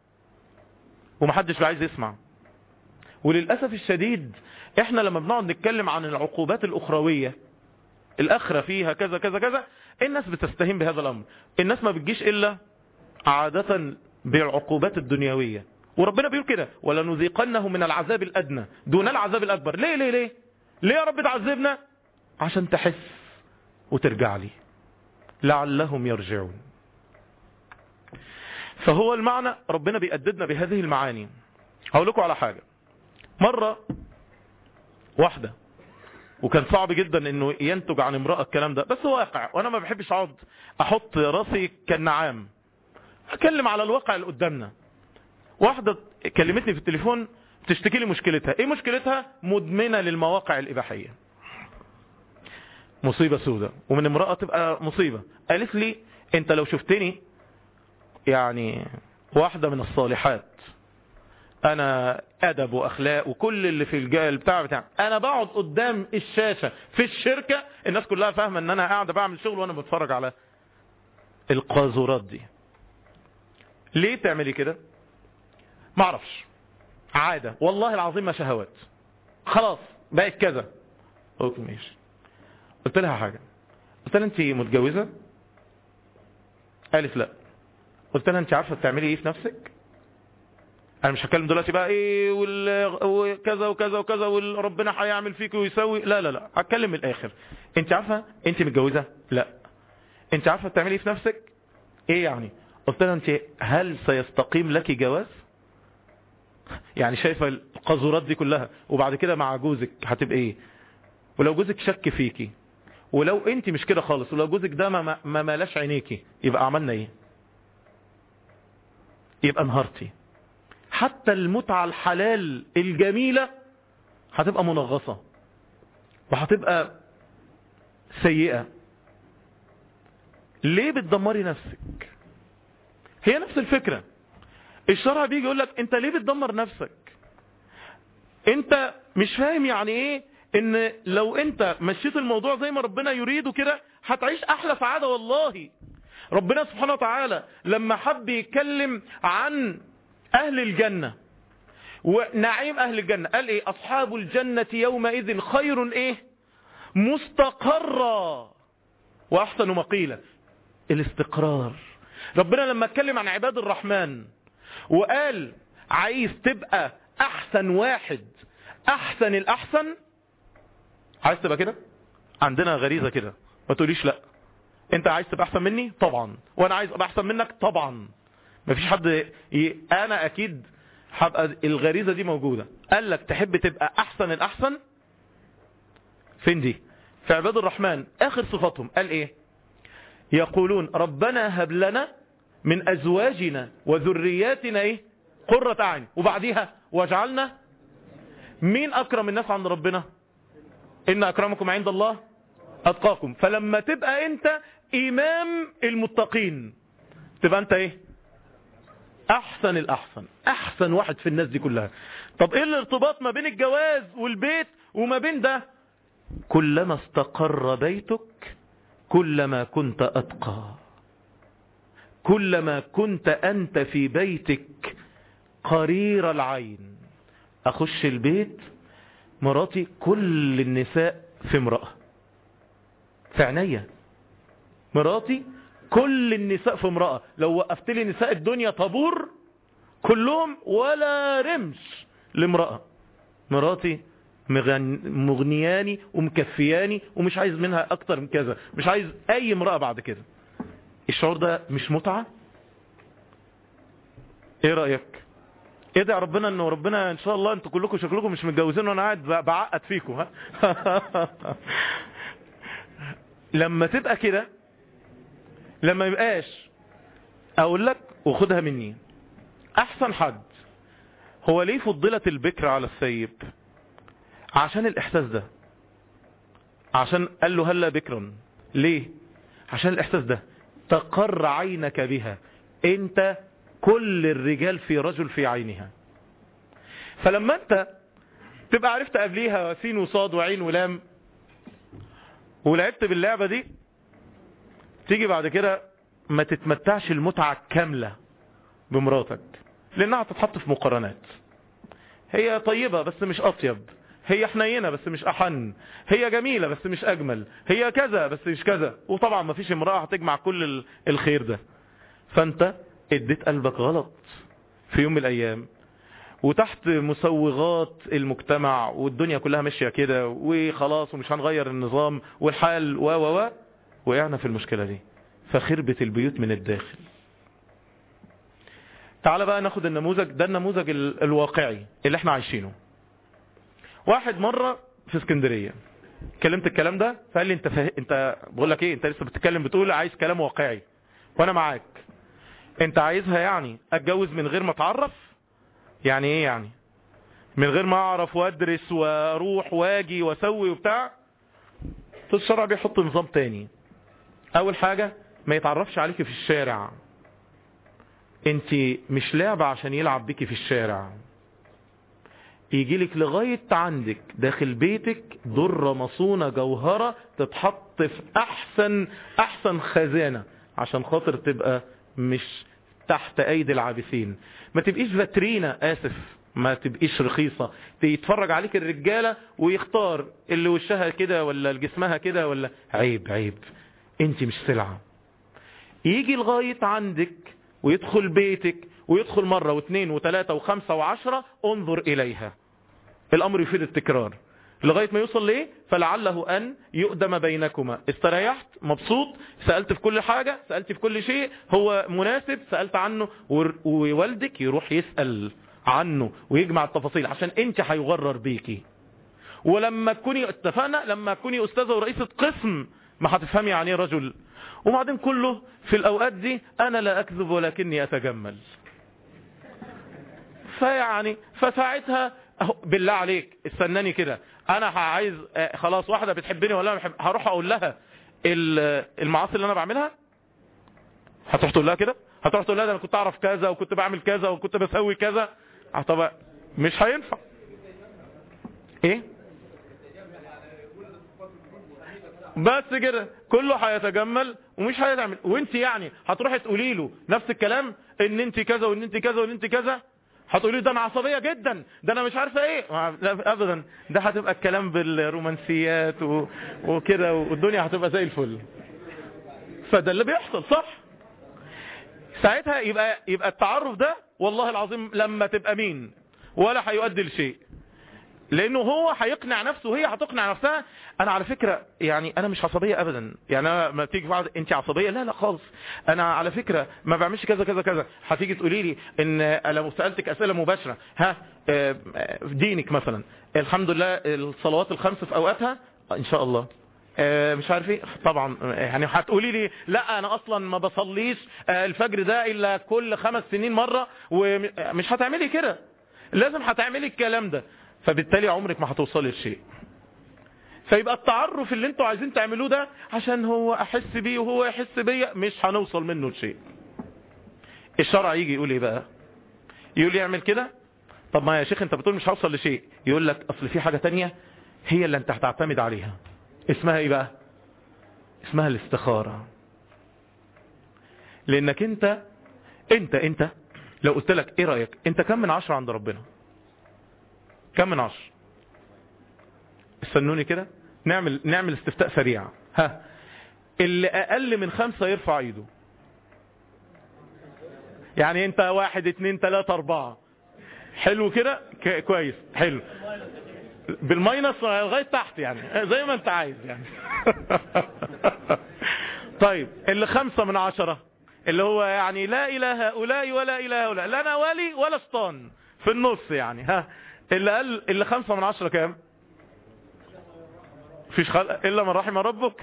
ومحدش عايز يسمع وللأسف الشديد احنا لما بنقعد نتكلم عن العقوبات الاخروية الاخرة فيها كذا كذا كذا الناس بتستهين بهذا الامر الناس ما بتجيش الا عادة بالعقوبات الدنيوية وربنا بيقول كده ولنذيقنه من العذاب الادنى دون العذاب الاكبر ليه ليه ليه ليه يا رب تعذبنا عشان تحس وترجع لي لعلهم يرجعون فهو المعنى ربنا بيأددنا بهذه المعاني هقول لكم على حاجة مرة واحدة وكان صعب جدا انه ينتج عن امرأة الكلام ده بس واقع وانا ما بحبش اقعد احط راسي كالنعام اتكلم على الواقع اللي قدامنا واحدة كلمتني في التليفون تشتكي لي مشكلتها ايه مشكلتها مدمنة للمواقع الاباحية مصيبة سودة ومن امرأة تبقى مصيبة قالت لي انت لو شفتني يعني واحدة من الصالحات انا ادب واخلاق وكل اللي في الجال بتاع بتاع انا بقعد قدام الشاشة في الشركة الناس كلها فاهمة ان انا قاعدة بعمل شغل وانا بتفرج على القاذورات دي ليه تعملي كده معرفش عادة والله العظيم ما شهوات خلاص بقت كذا قلت ماشي قلت لها حاجة قلت لها انت متجوزة قالت لا قلت لها انت عارفة بتعملي ايه في نفسك انا مش هتكلم دلوقتي بقى ايه وكذا وكذا وكذا وربنا هيعمل فيك ويسوي لا لا لا هتكلم من الاخر انت عارفة انت متجوزة لا انت عارفة بتعملي ايه في نفسك ايه يعني قلت لها انت هل سيستقيم لك جواز يعني شايفة القذورات دي كلها وبعد كده مع جوزك هتبقى ايه ولو جوزك شك فيكي ولو انت مش كده خالص ولو جوزك ده ما, ما مالاش عينيكي يبقى عملنا ايه يبقى انهارتي حتى المتعة الحلال الجميلة هتبقى منغصة وهتبقى سيئة ليه بتدمري نفسك هي نفس الفكرة الشرع بيجي يقول لك انت ليه بتدمر نفسك انت مش فاهم يعني ايه ان لو انت مشيت الموضوع زي ما ربنا يريده كده هتعيش احلى سعادة والله ربنا سبحانه وتعالى لما حب يتكلم عن اهل الجنة ونعيم اهل الجنة قال ايه اصحاب الجنة يومئذ خير ايه مستقرا واحسن مقيلة الاستقرار ربنا لما اتكلم عن عباد الرحمن وقال عايز تبقى احسن واحد احسن الاحسن عايز تبقى كده عندنا غريزة كده ما تقوليش لا انت عايز تبقى احسن مني طبعا وانا عايز ابقى احسن منك طبعا ما فيش حد ي... انا اكيد هبقى الغريزة دي موجودة قال لك تحب تبقى احسن الاحسن فين دي في عباد الرحمن اخر صفاتهم قال ايه يقولون ربنا هب لنا من ازواجنا وذرياتنا ايه قرة اعين وبعديها واجعلنا مين اكرم الناس عند ربنا ان اكرمكم عند الله اتقاكم فلما تبقى انت امام المتقين تبقى انت ايه احسن الاحسن احسن واحد في الناس دي كلها طب ايه الارتباط ما بين الجواز والبيت وما بين ده كلما استقر بيتك كلما كنت اتقى كلما كنت انت في بيتك قرير العين اخش البيت مراتي كل النساء في امرأة في عينيا مراتي كل النساء في امرأة لو وقفت لي نساء الدنيا طابور كلهم ولا رمش لامرأة مراتي مغنياني ومكفياني ومش عايز منها اكتر من كذا مش عايز اي امرأة بعد كده الشعور ده مش متعة ايه رأيك ادعي ربنا انه ربنا ان شاء الله انتوا كلكم شكلكم مش متجوزين وانا قاعد بعقد فيكم ها لما تبقى كده لما يبقاش اقول لك وخدها مني احسن حد هو ليه فضلت البكر على السيب عشان الاحساس ده عشان قال له هلا بكرا ليه عشان الاحساس ده تقر عينك بها انت كل الرجال في رجل في عينها فلما انت تبقى عرفت قبليها سين وصاد وعين ولام ولعبت باللعبة دي تيجي بعد كده ما تتمتعش المتعة الكاملة بمراتك لانها تتحط في مقارنات هي طيبة بس مش اطيب هي حنينة بس مش احن هي جميلة بس مش اجمل هي كذا بس مش كذا وطبعا ما فيش امرأة هتجمع كل الخير ده فانت اديت قلبك غلط في يوم من الايام وتحت مسوغات المجتمع والدنيا كلها ماشية كده وخلاص ومش هنغير النظام والحال و و و وقعنا في المشكلة دي فخربت البيوت من الداخل تعال بقى ناخد النموذج ده النموذج الواقعي اللي احنا عايشينه واحد مرة في اسكندرية كلمت الكلام ده فقال لي انت فه... انت بقول لك ايه انت لسه بتتكلم بتقول عايز كلام واقعي وانا معاك انت عايزها يعني اتجوز من غير ما اتعرف يعني ايه يعني من غير ما اعرف وادرس واروح واجي واسوي وبتاع الشرع بيحط نظام تاني اول حاجة ما يتعرفش عليك في الشارع انت مش لعبة عشان يلعب بيكي في الشارع يجي لك لغاية عندك داخل بيتك ضرة مصونة جوهرة تتحط في احسن احسن خزانة عشان خاطر تبقى مش تحت ايدي العابثين ما تبقيش فاترينا اسف ما تبقيش رخيصة يتفرج عليك الرجالة ويختار اللي وشها كده ولا جسمها كده ولا عيب عيب انت مش سلعة يجي لغاية عندك ويدخل بيتك ويدخل مرة واثنين وثلاثة وخمسة وعشرة انظر اليها الامر يفيد التكرار لغاية ما يوصل ليه فلعله ان يؤدم بينكما استريحت مبسوط سألت في كل حاجة سألت في كل شيء هو مناسب سألت عنه ووالدك يروح يسأل عنه ويجمع التفاصيل عشان انت هيغرر بيكي ولما تكوني اتفقنا لما تكوني استاذة ورئيسة قسم ما هتفهمي يعني رجل وبعدين كله في الاوقات دي انا لا اكذب ولكني اتجمل فيعني فساعتها بالله عليك استناني كده انا عايز خلاص واحدة بتحبني ولا بحب هروح اقول لها المعاصي اللي انا بعملها هتروح تقول لها كده هتروح تقول لها ده انا كنت اعرف كذا وكنت بعمل كذا وكنت بسوي كذا طب مش هينفع ايه بس كده كله هيتجمل ومش هيتعمل وانت يعني هتروحي تقولي له نفس الكلام ان انت كذا وان انت كذا وان انت كذا هتقولي له ده انا عصبيه جدا ده انا مش عارفه ايه ابدا ده هتبقى الكلام بالرومانسيات و... وكده والدنيا هتبقى زي الفل فده اللي بيحصل صح ساعتها يبقى يبقى التعرف ده والله العظيم لما تبقى مين ولا هيؤدي لشيء لانه هو هيقنع نفسه وهي هتقنع نفسها انا على فكرة يعني انا مش عصبية ابدا يعني انا ما تيجي بعض انت عصبية لا لا خالص انا على فكرة ما بعملش كذا كذا كذا هتيجي تقولي لي ان لو سألتك اسئلة مباشرة ها في دينك مثلا الحمد لله الصلوات الخمس في اوقاتها ان شاء الله مش عارف ايه طبعا يعني هتقولي لي لا انا اصلا ما بصليش الفجر ده الا كل خمس سنين مرة ومش هتعملي كده لازم هتعملي الكلام ده فبالتالي عمرك ما هتوصلي لشيء فيبقى التعرف اللي انتوا عايزين تعملوه ده عشان هو احس بيه وهو يحس بيا مش هنوصل منه لشيء الشرع يجي يقول ايه بقى يقول يعمل كده طب ما يا شيخ انت بتقول مش هوصل لشيء يقول لك اصل في حاجة تانية هي اللي انت هتعتمد عليها اسمها ايه بقى اسمها الاستخارة لانك انت انت انت لو قلت لك ايه رأيك انت كم من عشرة عند ربنا كم من عشر استنوني كده نعمل نعمل استفتاء سريع ها اللي اقل من خمسة يرفع ايده يعني انت واحد اتنين تلاتة اربعة حلو كده كويس حلو بالماينس لغاية تحت يعني زي ما انت عايز يعني طيب اللي خمسة من عشرة اللي هو يعني لا اله هؤلاء ولا اله هؤلاء لا انا ولي ولا شطان في النص يعني ها اللي قال اللي خمسة من عشرة كام فيش خلق الا من رحم ربك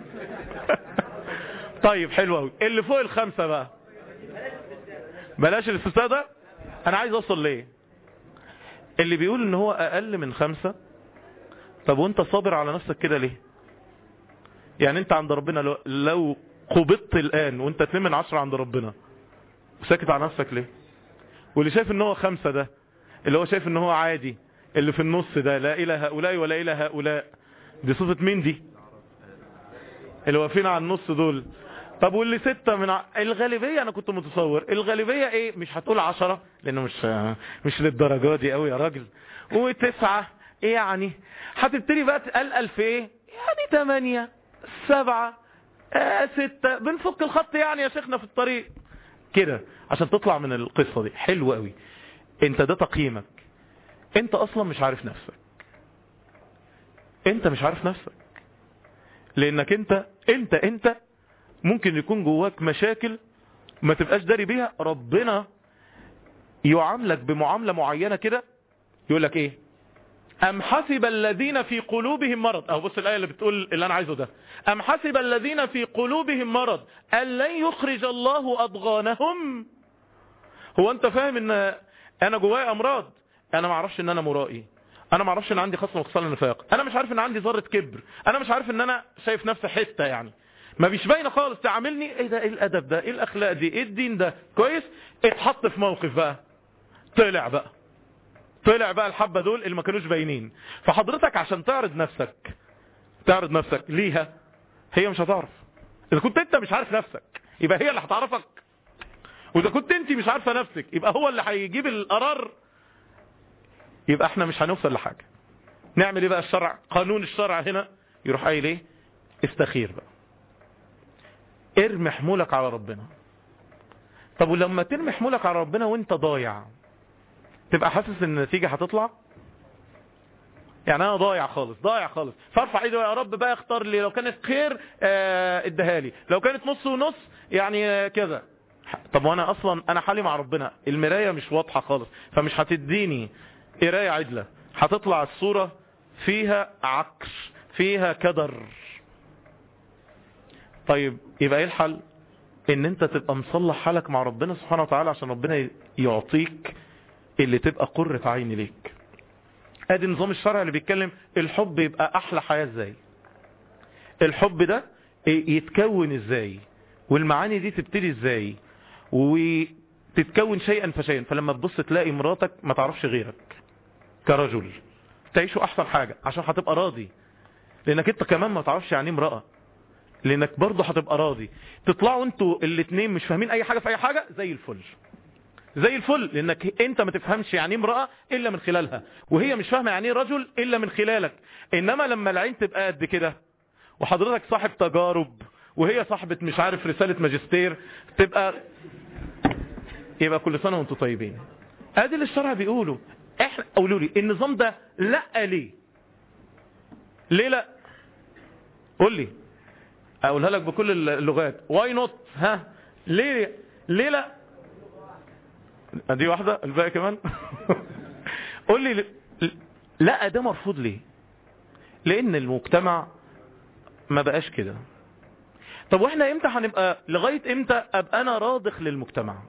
طيب حلو قوي اللي فوق الخمسة بقى بلاش الاستفتاء ده انا عايز اوصل ليه اللي بيقول ان هو اقل من خمسة طب وانت صابر على نفسك كده ليه يعني انت عند ربنا لو, لو قبضت الان وانت اتنين من عشرة عند ربنا وساكت على نفسك ليه واللي شايف ان هو خمسة ده اللي هو شايف ان هو عادي اللي في النص ده لا اله هؤلاء ولا اله هؤلاء دي صفة مين دي اللي واقفين على النص دول طب واللي ستة من ع... الغالبية انا كنت متصور الغالبية ايه مش هتقول عشرة لانه مش مش للدرجة دي قوي يا راجل وتسعة ايه يعني هتبتدي بقى تقلقل في ايه يعني تمانية سبعة آه ستة بنفك الخط يعني يا شيخنا في الطريق كده عشان تطلع من القصة دي حلو قوي انت ده تقييمك انت اصلا مش عارف نفسك انت مش عارف نفسك لانك انت انت انت ممكن يكون جواك مشاكل ما تبقاش داري بيها ربنا يعاملك بمعاملة معينة كده يقول لك ايه ام حسب الذين في قلوبهم مرض اهو بص الايه اللي بتقول اللي انا عايزه ده ام حسب الذين في قلوبهم مرض ان لن يخرج الله اضغانهم هو انت فاهم ان انا جوايا امراض انا ما اعرفش ان انا مرائي انا ما اعرفش ان عندي خصم خصال النفاق انا مش عارف ان عندي ذره كبر انا مش عارف ان انا شايف نفسي حته يعني ما مش باينه خالص تعاملني ايه ده ايه الادب ده ايه الاخلاق دي ايه الدين ده كويس اتحط في موقف بقى طلع بقى طلع بقى الحبه دول اللي ما كانوش باينين فحضرتك عشان تعرض نفسك تعرض نفسك ليها هي مش هتعرف اذا كنت انت مش عارف نفسك يبقى هي اللي هتعرفك واذا كنت انت مش عارفه نفسك يبقى هو اللي هيجيب القرار يبقى احنا مش هنوصل لحاجه نعمل ايه بقى الشرع قانون الشرع هنا يروح قايل ايه استخير بقى ارمي حمولك على ربنا طب ولما ترمي حمولك على ربنا وانت ضايع تبقى حاسس ان النتيجة هتطلع يعني انا ضايع خالص ضايع خالص فارفع ايدي يا رب بقى اختار لي لو كانت خير اه اديها لي لو كانت نص ونص يعني اه كذا طب وانا اصلا انا حالي مع ربنا المراية مش واضحة خالص فمش هتديني قراية عدلة هتطلع الصورة فيها عكس فيها كدر طيب يبقى ايه الحل ان انت تبقى مصلح حالك مع ربنا سبحانه وتعالى عشان ربنا يعطيك اللي تبقى قرة عين ليك ادي النظام الشرعي اللي بيتكلم الحب يبقى احلى حياة ازاي الحب ده يتكون ازاي والمعاني دي تبتدي ازاي وتتكون شيئا فشيئا فلما تبص تلاقي مراتك ما تعرفش غيرك كرجل تعيشوا احسن حاجة عشان هتبقى راضي لانك انت كمان ما تعرفش يعني امرأة لانك برضه هتبقى راضي تطلعوا انتوا الاثنين مش فاهمين اي حاجة في اي حاجة زي الفل زي الفل لانك انت ما تفهمش يعني امرأة الا من خلالها وهي مش فاهمة يعني رجل الا من خلالك انما لما العين تبقى قد كده وحضرتك صاحب تجارب وهي صاحبة مش عارف رسالة ماجستير تبقى يبقى كل سنة وانتوا طيبين ادي اللي الشرع بيقوله احنا قولوا لي النظام ده لا ليه ليه لا قول لي اقولها لك بكل اللغات واي نوت ها ليه ليه لا دي واحدة الباقي كمان قول لي لا ده مرفوض ليه لان المجتمع ما بقاش كده طب واحنا امتى هنبقى لغاية امتى ابقى انا راضخ للمجتمع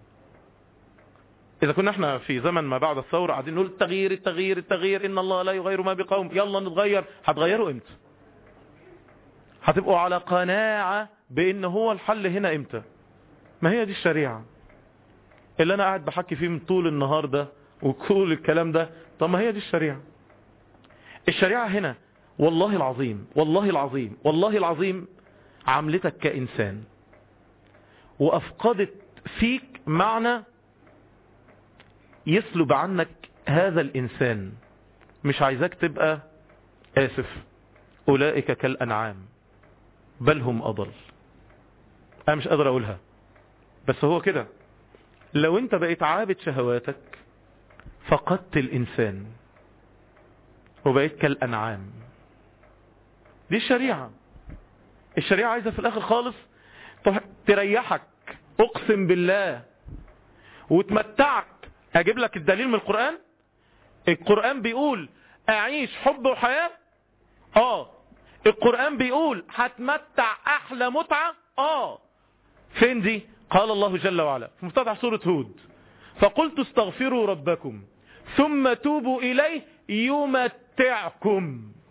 اذا كنا احنا في زمن ما بعد الثورة قاعدين نقول التغيير التغيير التغيير ان الله لا يغير ما بقوم يلا نتغير هتغيروا امتى هتبقوا على قناعة بان هو الحل هنا امتى ما هي دي الشريعة اللي انا قاعد بحكي فيه من طول النهار ده وكل الكلام ده طب ما هي دي الشريعة الشريعة هنا والله العظيم والله العظيم والله العظيم عملتك كإنسان وأفقدت فيك معنى يسلب عنك هذا الإنسان مش عايزاك تبقى آسف أولئك كالأنعام بل هم أضل أنا مش قادر أقولها بس هو كده لو انت بقيت عابد شهواتك فقدت الإنسان وبقيت كالأنعام دي الشريعة الشريعة عايزة في الآخر خالص تريحك أقسم بالله وتمتعك أجيب لك الدليل من القرآن القرآن بيقول أعيش حب وحياة آه القرآن بيقول هتمتع أحلى متعة آه فين دي قال الله جل وعلا في مفتتح سورة هود فقلت استغفروا ربكم ثم توبوا إليه يمتعكم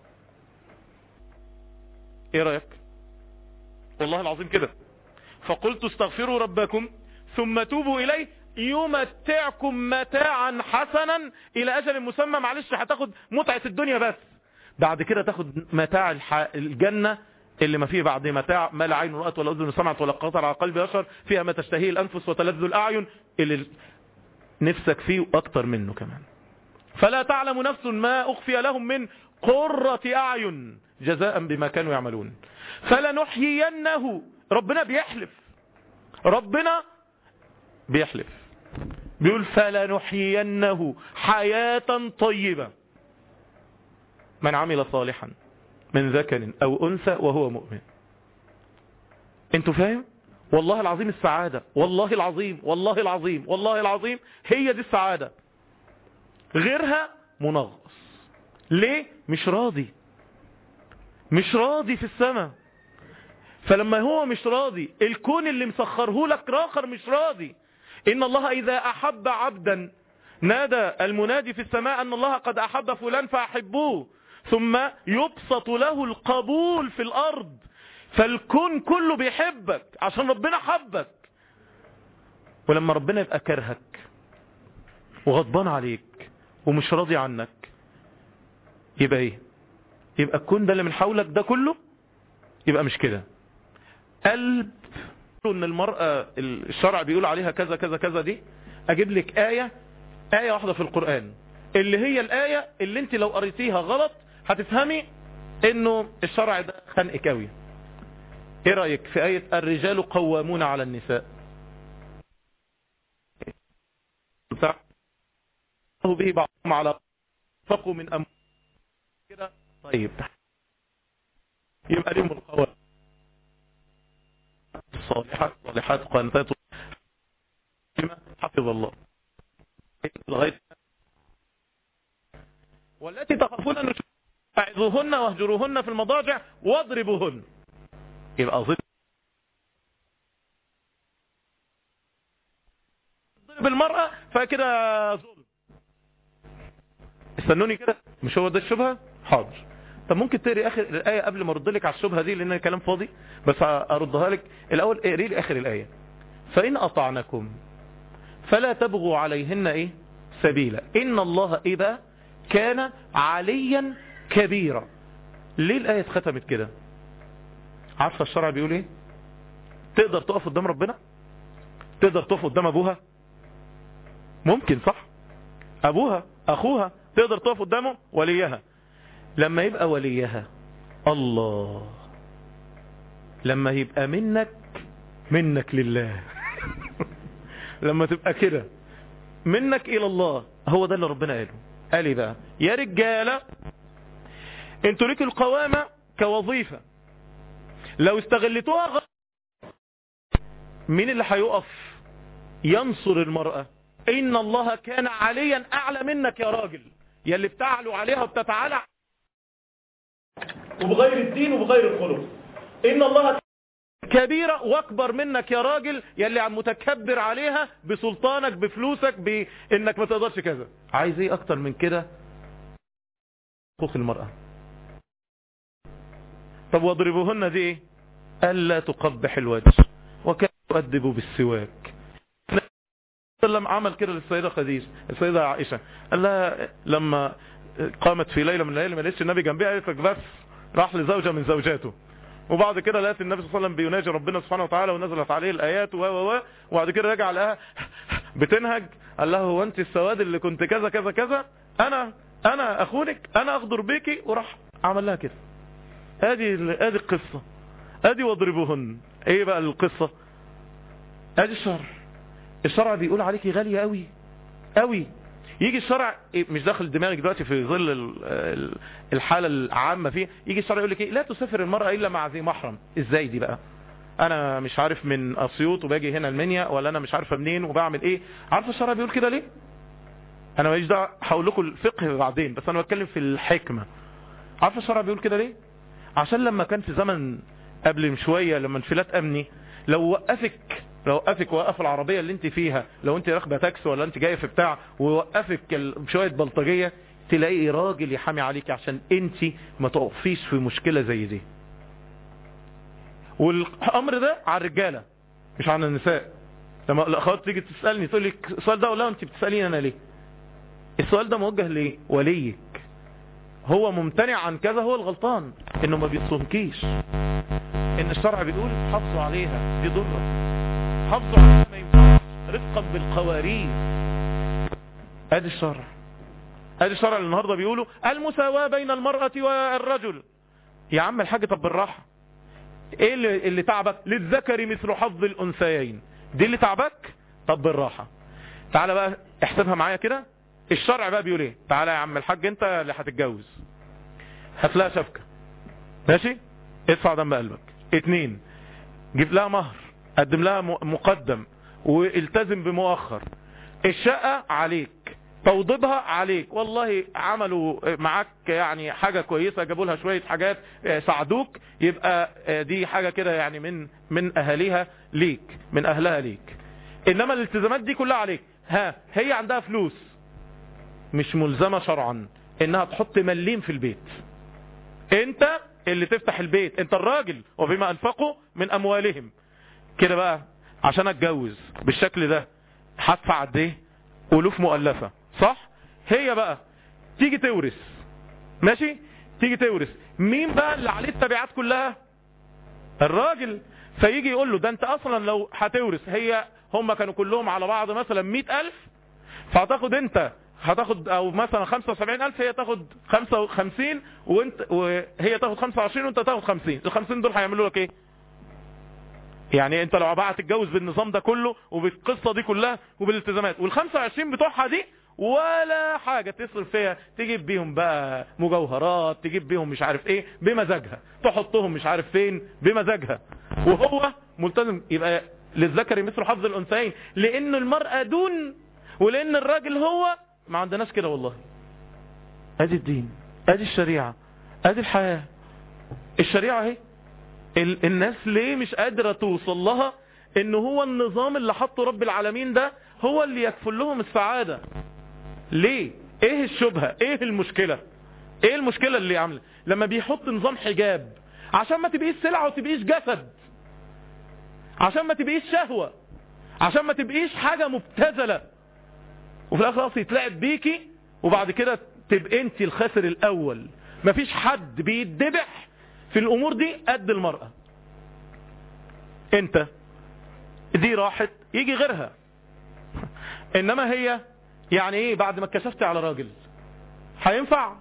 ايه رأيك والله العظيم كده فقلت استغفروا ربكم ثم توبوا إليه يمتعكم متاعا حسنا إلى أجل مسمى معلش هتاخد متعة الدنيا بس بعد كده تاخد متاع الجنة اللي ما فيه بعد متاع ما لا عين رأت ولا أذن سمعت ولا قطر على قلب بشر فيها ما تشتهيه الأنفس وتلذ الأعين اللي نفسك فيه أكتر منه كمان فلا تعلم نفس ما أخفي لهم من قرة أعين جزاء بما كانوا يعملون فلنحيينه ربنا بيحلف ربنا بيحلف بيقول فلنحيينه حياة طيبة من عمل صالحا من ذكر او انثى وهو مؤمن انتوا فاهم والله العظيم السعادة والله العظيم والله العظيم والله العظيم هي دي السعادة غيرها منغص ليه مش راضي مش راضي في السماء فلما هو مش راضي الكون اللي مسخره لك راخر مش راضي ان الله اذا احب عبدا نادى المنادي في السماء أن الله قد أحب فلان فأحبوه ثم يبسط له القبول في الأرض فالكون كله بيحبك عشان ربنا حبك ولما ربنا يبقى كرهك وغضبان عليك ومش راضي عنك يبقى ايه يبقى الكون ده اللي من حولك ده كله يبقى مش كده قلب ان المرأة الشرع بيقول عليها كذا كذا كذا دي اجيب لك آية آية واحدة في القرآن اللي هي الآية اللي انت لو قريتيها غلط هتفهمي انه الشرع ده خنق قوي ايه رأيك في آية الرجال قوامون على النساء به بعضهم على فقوا من أم كده طيب يبقى لهم القوام الصالحات صالحات قانتات حفظ الله لغاية والتي تخافون أن فاعذوهن واهجروهن في المضاجع واضربوهن يبقى ضرب ضرب المرأة فكده ظلم استنوني كده مش هو ده الشبهة حاضر طب ممكن تقري اخر الايه قبل ما ارد لك على الشبهه دي لان كلام فاضي بس اردها لك الاول اقري لي اخر الايه فان اطعنكم فلا تبغوا عليهن ايه سبيلا ان الله ايه بقى كان عليا كبيرا ليه الايه اتختمت كده عارفه الشرع بيقول ايه تقدر تقف قدام ربنا تقدر تقف قدام ابوها ممكن صح ابوها اخوها تقدر تقف قدامه وليها لما يبقى وليها الله لما يبقى منك منك لله لما تبقى كده منك الى الله هو ده اللي ربنا قاله قال ايه بقى يا رجاله انتوا ليك القوامة كوظيفة لو استغلتوها غ... مين اللي هيقف ينصر المرأة ان الله كان عليا اعلى منك يا راجل يا اللي بتعلو عليها وبتتعالى وبغير الدين وبغير الخلق ان الله كبيرة واكبر منك يا راجل يلي عم متكبر عليها بسلطانك بفلوسك بانك ما تقدرش كذا عايز ايه اكتر من كده حقوق المرأة طب واضربوهن دي ايه الا تقبح الوجه وكان يؤدب بالسواك لما عمل كده للسيدة خديجة السيدة عائشة قال لها لما قامت في ليلة من الليالي ما لقيتش النبي جنبها قالت لك بس راح لزوجة من زوجاته وبعد كده لقيت النبي صلى الله عليه وسلم بيناجي ربنا سبحانه وتعالى ونزلت عليه الايات و و و وبعد كده رجع لها بتنهج قال له هو انت السواد اللي كنت كذا كذا كذا انا انا اخونك انا اغدر بيكي وراح عمل لها كده ادي ادي القصه ادي واضربوهن ايه بقى القصه ادي الشرع الشرع بيقول عليكي غاليه قوي قوي يجي الشرع مش داخل دماغك دلوقتي في ظل الحالة العامة فيه يجي الشرع يقول لك ايه لا تسافر المرأة الا مع ذي محرم ازاي دي بقى انا مش عارف من اسيوط وباجي هنا المنيا ولا انا مش عارفه منين وبعمل ايه عارف الشرع بيقول كده ليه انا ماليش دعوه هقول لكم الفقه بعدين بس انا بتكلم في الحكمه عارف الشرع بيقول كده ليه عشان لما كان في زمن قبل شويه لما انفلات امني لو وقفك لو وقفك وقف العربية اللي انت فيها لو انت راكبه تاكسي ولا انت جايه في بتاع ووقفك شوية بلطجية تلاقي راجل يحامي عليك عشان انت ما تقفيش في مشكلة زي دي والامر ده على الرجالة مش على النساء لما الاخوات تيجي تسألني تقول لي السؤال ده ولا انت بتسأليني انا ليه السؤال ده موجه ليه وليك هو ممتنع عن كذا هو الغلطان انه ما بيصومكيش ان الشرع بيقول حافظوا عليها دي ضرة حافظوا عليها ما ينفعش رفقا بالقوارير ادي الشرع ادي الشرع اللي النهارده بيقولوا المساواة بين المرأة والرجل يا عم الحاج طب بالراحة ايه اللي, اللي تعبك للذكر مثل حظ الانثيين دي اللي تعبك طب بالراحة تعالى بقى احسبها معايا كده الشرع بقى بيقول ايه تعالى يا عم الحاج انت اللي هتتجوز هتلاقي شبكة ماشي ادفع دم قلبك اتنين جيب لها مهر قدم لها مقدم والتزم بمؤخر الشقة عليك توضيبها عليك والله عملوا معاك يعني حاجة كويسة جابوا لها شوية حاجات ساعدوك يبقى دي حاجة كده يعني من من اهاليها ليك من اهلها ليك انما الالتزامات دي كلها عليك ها هي عندها فلوس مش ملزمة شرعا انها تحط مليم في البيت انت اللي تفتح البيت انت الراجل وبما انفقوا من اموالهم كده بقى عشان اتجوز بالشكل ده هدفع قد ايه الوف مؤلفة صح هي بقى تيجي تورث ماشي تيجي تورث مين بقى اللي عليه التبعات كلها الراجل فيجي يقول له ده انت اصلا لو هتورث هي هم كانوا كلهم على بعض مثلا مئة الف فهتاخد انت هتاخد او مثلا 75000 هي تاخد 55 وانت وهي تاخد 25 وانت تاخد 50 ال 50 دول هيعملوا لك ايه يعني انت لو بقى هتتجوز بالنظام ده كله وبالقصة دي كلها وبالالتزامات وال 25 بتوعها دي ولا حاجة تصرف فيها تجيب بيهم بقى مجوهرات تجيب بيهم مش عارف ايه بمزاجها تحطهم مش عارف فين بمزاجها وهو ملتزم يبقى للذكر مثل حظ الانثيين لان المرأة دون ولان الراجل هو ما عندناش كده والله ادي الدين ادي الشريعة ادي الحياة الشريعة اهي ال الناس ليه مش قادرة توصل لها ان هو النظام اللي حطه رب العالمين ده هو اللي يكفل لهم السعادة ليه ايه الشبهة ايه المشكلة ايه المشكلة اللي عامله لما بيحط نظام حجاب عشان ما تبقيش سلعة وتبقيش جسد عشان ما تبقيش شهوة عشان ما تبقيش حاجة مبتذلة وفي الاخر خلاص يتلعب بيكي وبعد كده تبقى انت الخاسر الاول مفيش حد بيتذبح في الامور دي قد المرأة انت دي راحت يجي غيرها انما هي يعني ايه بعد ما اتكشفت على راجل هينفع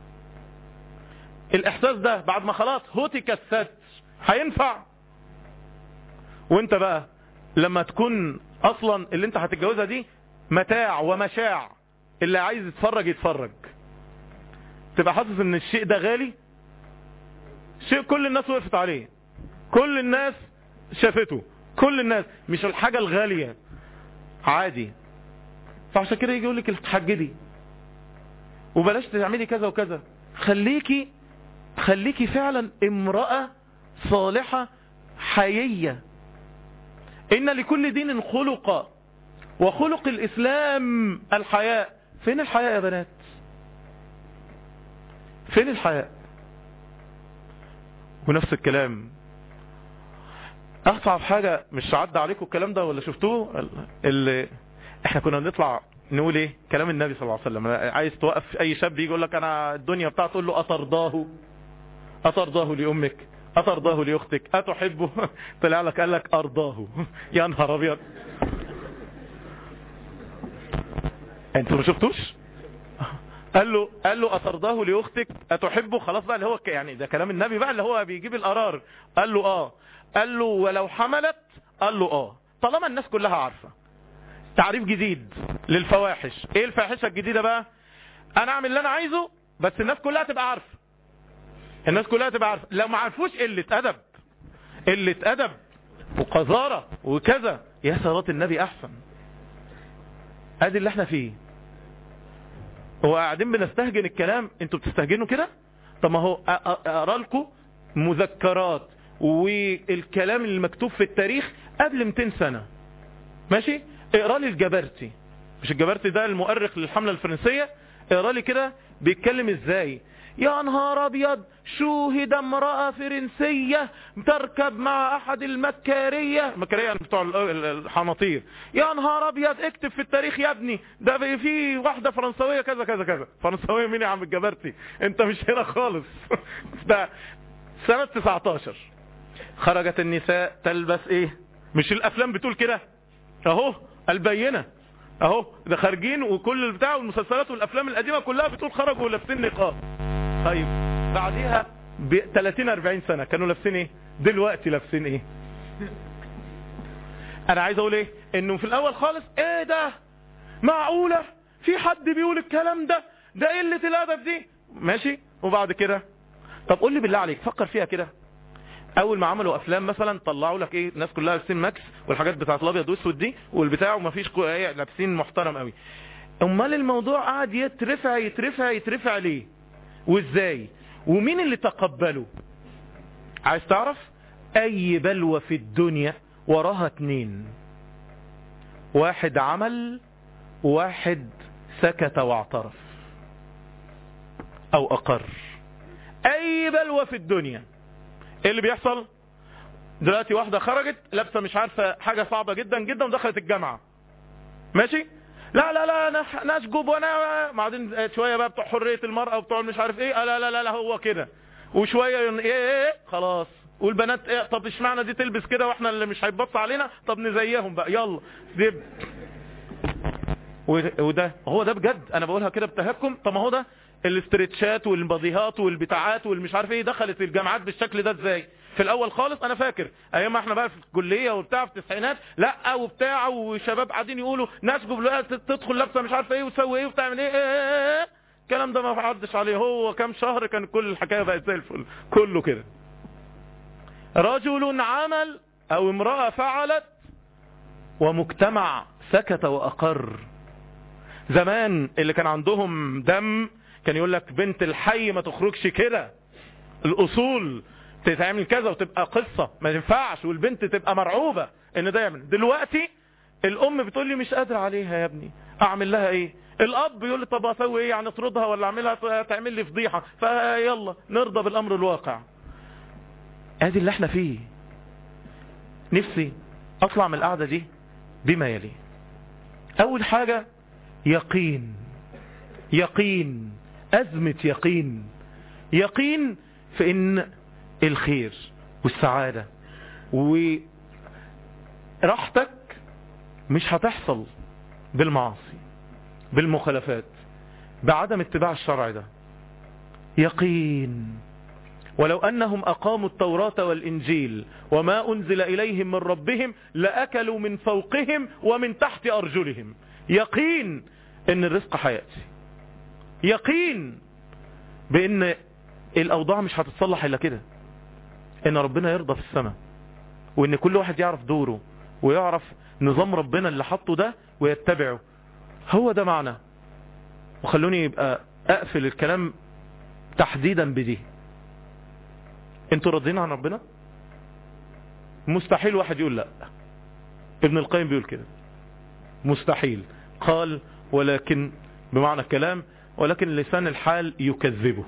الاحساس ده بعد ما خلاص هوتك الست هينفع وانت بقى لما تكون اصلا اللي انت هتتجوزها دي متاع ومشاع اللي عايز يتفرج يتفرج تبقى حاسس ان الشيء ده غالي شيء كل الناس وقفت عليه كل الناس شافته كل الناس مش الحاجة الغالية عادي فعشان كده يجي يقول لك اتحجدي وبلاش تعملي كذا وكذا خليكي خليكي فعلا امرأة صالحة حيية ان لكل دين خلق وخلق الاسلام الحياء فين الحياء يا بنات فين الحياء ونفس الكلام اصعب حاجة مش عدى عليكم الكلام ده ولا شفتوه اللي احنا كنا بنطلع نقول ايه كلام النبي صلى الله عليه وسلم عايز توقف اي شاب يجي يقول لك انا الدنيا بتاعته تقول له اترضاه اترضاه لامك اترضاه لاختك اتحبه طلع لك قال لك ارضاه يا نهار ابيض انتوا ما شفتوش قال له قال له اترضاه لاختك اتحبه خلاص بقى اللي هو يعني ده كلام النبي بقى اللي هو بيجيب القرار قال له اه قال له ولو حملت قال له اه طالما الناس كلها عارفه تعريف جديد للفواحش ايه الفاحشه الجديده بقى انا اعمل اللي انا عايزه بس الناس كلها تبقى عارفه الناس كلها تبقى عارفه لو ما عرفوش قله ادب قله ادب وقذاره وكذا يا صلاه النبي احسن ادي اللي احنا فيه هو قاعدين بنستهجن الكلام انتوا بتستهجنوا كده طب ما هو اقرا لكم مذكرات والكلام المكتوب في التاريخ قبل 200 سنة ماشي اقرا لي الجبرتي مش الجبرتي ده المؤرخ للحملة الفرنسية اقرا لي كده بيتكلم ازاي يا نهار ابيض شوهد امرأة فرنسية تركب مع احد المكارية المكارية بتوع الحناطير يا نهار ابيض اكتب في التاريخ يا ابني ده في واحدة فرنسوية كذا كذا كذا فرنسوية مين يا عم الجبرتي انت مش هنا خالص ده سنة 19 خرجت النساء تلبس ايه مش الافلام بتقول كده اهو البينة اهو ده خارجين وكل البتاع والمسلسلات والافلام القديمة كلها بتقول خرجوا لابسين نقاب طيب بعديها ب 30 40 سنة كانوا لابسين ايه دلوقتي لابسين ايه انا عايز اقول ايه انه في الاول خالص ايه ده معقولة في حد بيقول الكلام ده ده قلة الادب دي ماشي وبعد كده طب قول لي بالله عليك فكر فيها كده اول ما عملوا افلام مثلا طلعوا لك ايه الناس كلها لابسين ماكس والحاجات بتاعت الابيض والاسود دي والبتاع ومفيش ايه لابسين محترم قوي امال الموضوع قاعد يترفع يترفع يترفع ليه وازاي ومين اللي تقبله عايز تعرف اي بلوى في الدنيا وراها اتنين واحد عمل واحد سكت واعترف او اقر اي بلوى في الدنيا ايه اللي بيحصل دلوقتي واحدة خرجت لابسة مش عارفة حاجة صعبة جدا جدا ودخلت الجامعة ماشي لا لا لا انا نشجب وانا بعدين شوية بقى بتوع حرية المرأة وبتوع مش عارف ايه لا لا لا, لا هو كده وشوية ايه, ايه خلاص والبنات ايه طب اشمعنى دي تلبس كده واحنا اللي مش هيتبص علينا طب نزيهم بقى يلا دب وده هو ده بجد انا بقولها كده بتهكم طب ما هو ده الاسترتشات والبضيهات والبتاعات والمش عارف ايه دخلت الجامعات بالشكل ده ازاي في الاول خالص انا فاكر ايام ما احنا بقى في الكليه وبتاع في التسعينات لا وبتاع وشباب قاعدين يقولوا ناس جبلها تدخل لابسه مش عارفه ايه وتسوي ايه وبتعمل ايه, إيه, إيه الكلام ده ما عدش عليه هو كام شهر كان كل الحكايه بقت زي الفل كله كده رجل عمل او امراه فعلت ومجتمع سكت واقر زمان اللي كان عندهم دم كان يقول لك بنت الحي ما تخرجش كده الاصول تتعمل كذا وتبقى قصة ما ينفعش والبنت تبقى مرعوبة ان ده يعمل دلوقتي الام بتقول لي مش قادر عليها يا ابني اعمل لها ايه الاب يقول لي طب اسوي ايه يعني اطردها ولا اعملها تعمل لي فضيحة فيلا نرضى بالامر الواقع ادي اللي احنا فيه نفسي اطلع من القعدة دي بما يلي اول حاجة يقين يقين ازمة يقين يقين في ان الخير والسعادة وراحتك مش هتحصل بالمعاصي بالمخالفات بعدم اتباع الشرع ده يقين ولو أنهم أقاموا التوراة والإنجيل وما أنزل إليهم من ربهم لأكلوا من فوقهم ومن تحت أرجلهم يقين أن الرزق حياتي يقين بأن الأوضاع مش هتتصلح إلا كده ان ربنا يرضى في السماء وان كل واحد يعرف دوره ويعرف نظام ربنا اللي حطه ده ويتبعه هو ده معنى وخلوني يبقى اقفل الكلام تحديدا بدي انتوا راضيين عن ربنا مستحيل واحد يقول لا ابن القيم بيقول كده مستحيل قال ولكن بمعنى الكلام ولكن لسان الحال يكذبه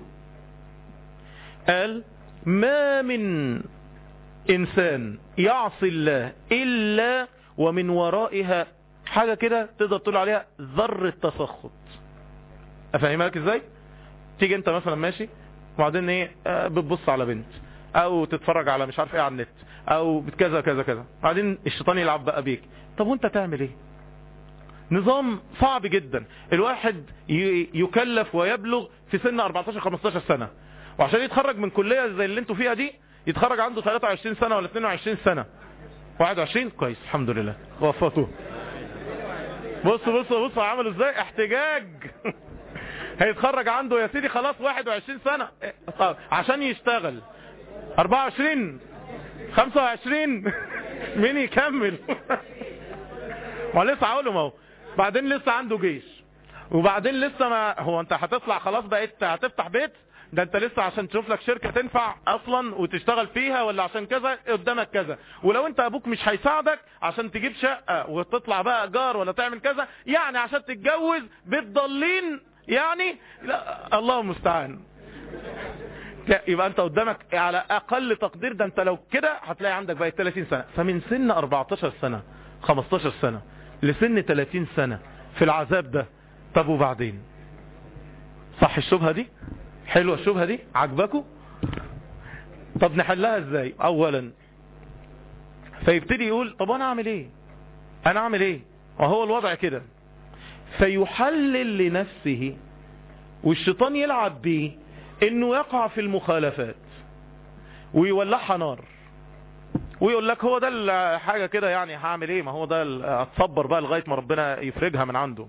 قال ما من انسان يعصي الله الا ومن ورائها حاجة كده تقدر تقول عليها ذرة تسخط افهمك ازاي تيجي انت مثلا ماشي وبعدين ايه آه بتبص على بنت او تتفرج على مش عارف ايه على النت او كذا كذا كذا بعدين الشيطان يلعب بقى بيك طب وانت تعمل ايه نظام صعب جدا الواحد يكلف ويبلغ في سن 14 15 سنة وعشان يتخرج من كلية زي اللي انتوا فيها دي يتخرج عنده 23 سنة ولا 22 سنة 21 كويس الحمد لله وفاته بص بص بص عملوا ازاي احتجاج هيتخرج عنده يا سيدي خلاص 21 سنة عشان يشتغل 24 25 مين يكمل ما لسه هقوله ما هو بعدين لسه عنده جيش وبعدين لسه ما هو انت هتطلع خلاص بقيت هتفتح بيت ده انت لسه عشان تشوف لك شركة تنفع اصلا وتشتغل فيها ولا عشان كذا قدامك كذا ولو انت ابوك مش هيساعدك عشان تجيب شقة وتطلع بقى جار ولا تعمل كذا يعني عشان تتجوز بتضلين يعني لا الله المستعان يبقى انت قدامك على اقل تقدير ده انت لو كده هتلاقي عندك بقى 30 سنة فمن سن 14 سنة 15 سنة لسن 30 سنة في العذاب ده طب وبعدين صح الشبهة دي حلوة الشبهة دي عجبكم طب نحلها ازاي اولا فيبتدي يقول طب انا اعمل ايه انا اعمل ايه وهو الوضع كده فيحلل لنفسه والشيطان يلعب بيه انه يقع في المخالفات ويولعها نار ويقول لك هو ده حاجة كده يعني هعمل ايه ما هو ده اتصبر بقى لغاية ما ربنا يفرجها من عنده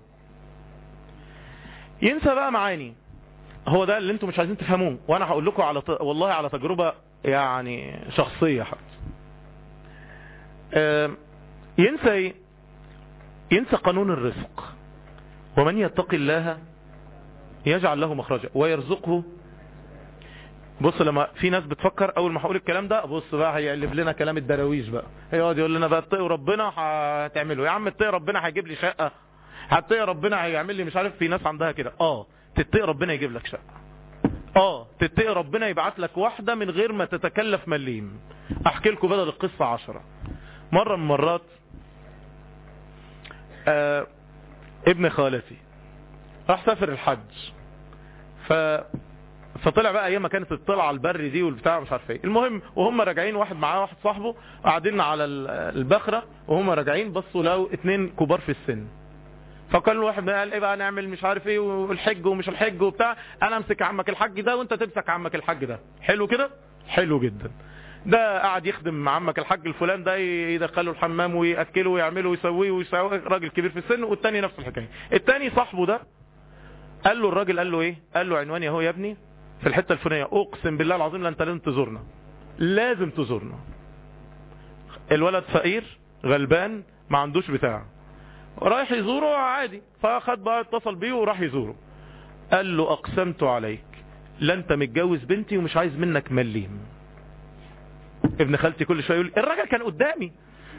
ينسى بقى معاني هو ده اللي انتم مش عايزين تفهموه وانا هقول لكم على ط... والله على تجربة يعني شخصية حتى اه ينسى ايه ينسى قانون الرزق ومن يتقي الله يجعل له مخرجا ويرزقه بص لما في ناس بتفكر اول ما هقول الكلام ده بص بقى هيقلب لنا كلام الدراويش بقى هيقعد يقول لنا بقى اتقي ربنا هتعمله يا عم اتقي ربنا هيجيب لي شقه هتقي ربنا هيعمل لي مش عارف في ناس عندها كده اه تتقي ربنا يجيب لك شقه اه تتقي ربنا يبعت لك واحدة من غير ما تتكلف مليم احكي لكم بدل القصة عشرة مرة من مرات آه ابن خالتي راح سافر الحج ف فطلع بقى ايام ما كانت الطلعه البري دي والبتاع مش عارف ايه المهم وهم راجعين واحد معاه واحد صاحبه قاعدين على البخره وهم راجعين بصوا لقوا اتنين كبار في السن فقال له واحد قال ايه بقى نعمل مش عارف ايه والحج ومش الحج وبتاع انا امسك عمك الحج ده وانت تمسك عمك الحج ده حلو كده حلو جدا ده قاعد يخدم عمك الحاج الفلان ده يدخله الحمام ويأكله ويعمله ويسويه ويسويه راجل كبير في السن والتاني نفس الحكاية التاني صاحبه ده قال له الراجل قال له ايه قال له عنواني اهو يا ابني في الحتة الفلانية اقسم بالله العظيم انت لازم تزورنا لازم تزورنا الولد فقير غلبان ما عندوش بتاع رايح يزوره عادي فاخد بقى اتصل بيه وراح يزوره قال له اقسمت عليك لا انت متجوز بنتي ومش عايز منك مليم ابن خالتي كل شويه يقول الراجل كان قدامي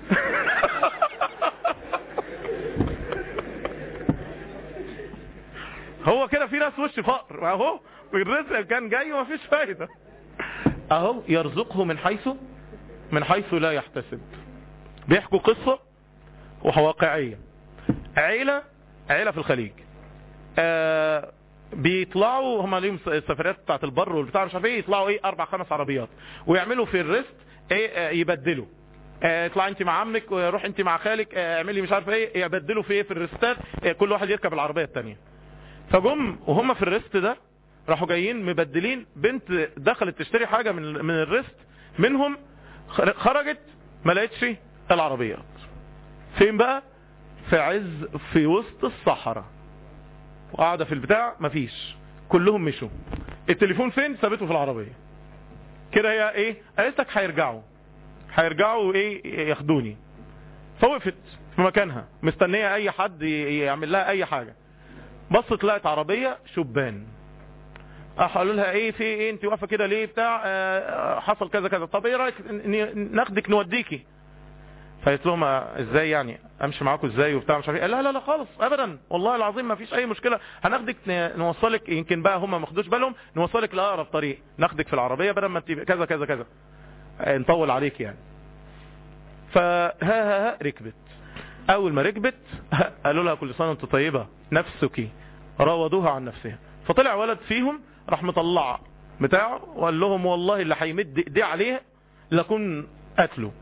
هو كده في ناس وش فقر اهو الرزق كان جاي ومفيش فايده اهو يرزقه من حيث من حيث لا يحتسب بيحكوا قصه وواقعيه عيله عيله في الخليج آه بيطلعوا هم ليهم السفريات بتاعت البر والبتاع مش عارف ايه يطلعوا ايه اربع خمس عربيات ويعملوا في الريست ايه يبدلوا اطلع انت مع عمك روح انت مع خالك اعملي مش عارف ايه يبدلوا في ايه في الريستات كل واحد يركب العربيه الثانيه فجم وهم في الريست ده راحوا جايين مبدلين بنت دخلت تشتري حاجه من من الريست منهم خرجت ما لقيتش العربيات فين بقى في عز في وسط الصحراء وقاعده في البتاع مفيش كلهم مشوا التليفون فين سابته في العربيه كده هي ايه قالت لك هيرجعوا هيرجعوا ايه ياخدوني فوقفت في مكانها مستنيه اي حد يعمل لها اي حاجه بصت لقت عربيه شبان قالوا لها ايه في ايه انت واقفه كده ليه بتاع آه حصل كذا كذا طب ايه رايك ناخدك نوديكي فقالت لهم ازاي يعني امشي معاكم ازاي وبتاع مش عارف لا لا لا خالص ابدا والله العظيم ما فيش اي مشكله هناخدك نوصلك يمكن بقى هم ما خدوش بالهم نوصلك لاقرب طريق ناخدك في العربيه بدل ما انت كذا كذا كذا نطول عليك يعني فها ها ها ركبت اول ما ركبت قالوا لها كل سنه وانت طيبه نفسك راودوها عن نفسها فطلع ولد فيهم راح مطلع بتاعه وقال لهم والله اللي هيمد ايديه عليه لكون قتله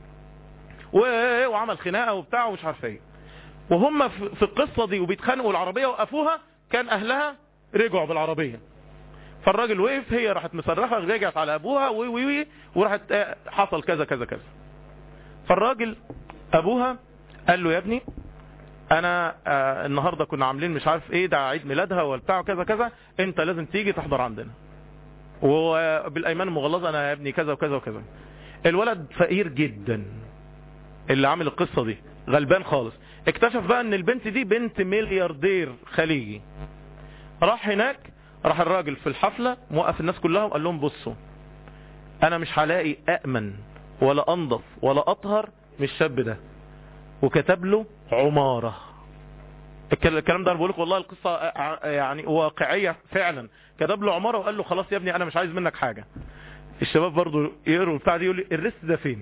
وعمل خناقه وبتاع ومش عارف ايه وهم في القصه دي وبيتخانقوا العربيه وقفوها كان اهلها رجعوا بالعربيه فالراجل وقف هي راحت مصرخه رجعت على ابوها وي وي وي وراحت حصل كذا كذا كذا فالراجل ابوها قال له يا ابني انا آه النهارده كنا عاملين مش عارف ايه ده عيد ميلادها وبتاع كذا كذا انت لازم تيجي تحضر عندنا وبالايمان المغلظه انا يا ابني كذا وكذا وكذا الولد فقير جدا اللي عامل القصة دي غلبان خالص اكتشف بقى ان البنت دي بنت ملياردير خليجي راح هناك راح الراجل في الحفلة موقف الناس كلها وقال لهم بصوا انا مش هلاقي امن ولا انضف ولا اطهر من الشاب ده وكتب له عمارة الكلام ده انا بقول لك والله القصة يعني واقعية فعلا كتب له عمارة وقال له خلاص يا ابني انا مش عايز منك حاجة الشباب برضو يقروا بتاع دي يقول لي الريست ده فين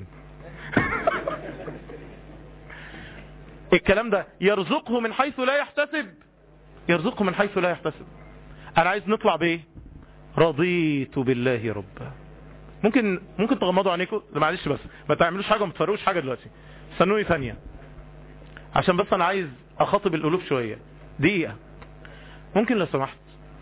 الكلام ده يرزقه من حيث لا يحتسب يرزقه من حيث لا يحتسب انا عايز نطلع بايه رضيت بالله ربا ممكن ممكن تغمضوا عينيكم معلش بس ما تعملوش حاجه وما تفرقوش حاجه دلوقتي استنوني ثانيه عشان بس انا عايز اخاطب القلوب شويه دقيقه ممكن لو سمحت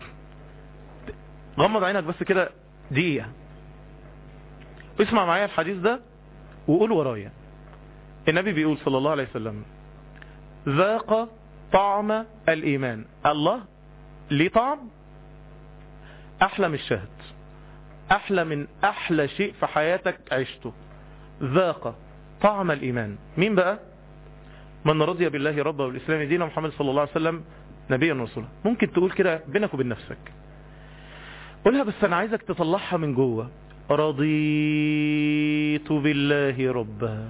غمض عينك بس كده دقيقه اسمع معايا الحديث ده وقول ورايا النبي بيقول صلى الله عليه وسلم ذاق طعم الإيمان الله ليه طعم أحلى من الشهد أحلى من أحلى شيء في حياتك عشته ذاق طعم الإيمان مين بقى من رضي بالله ربا والإسلام دينا محمد صلى الله عليه وسلم نبيا ورسولا ممكن تقول كده بينك وبين نفسك قولها بس أنا عايزك تطلعها من جوه رضيت بالله ربا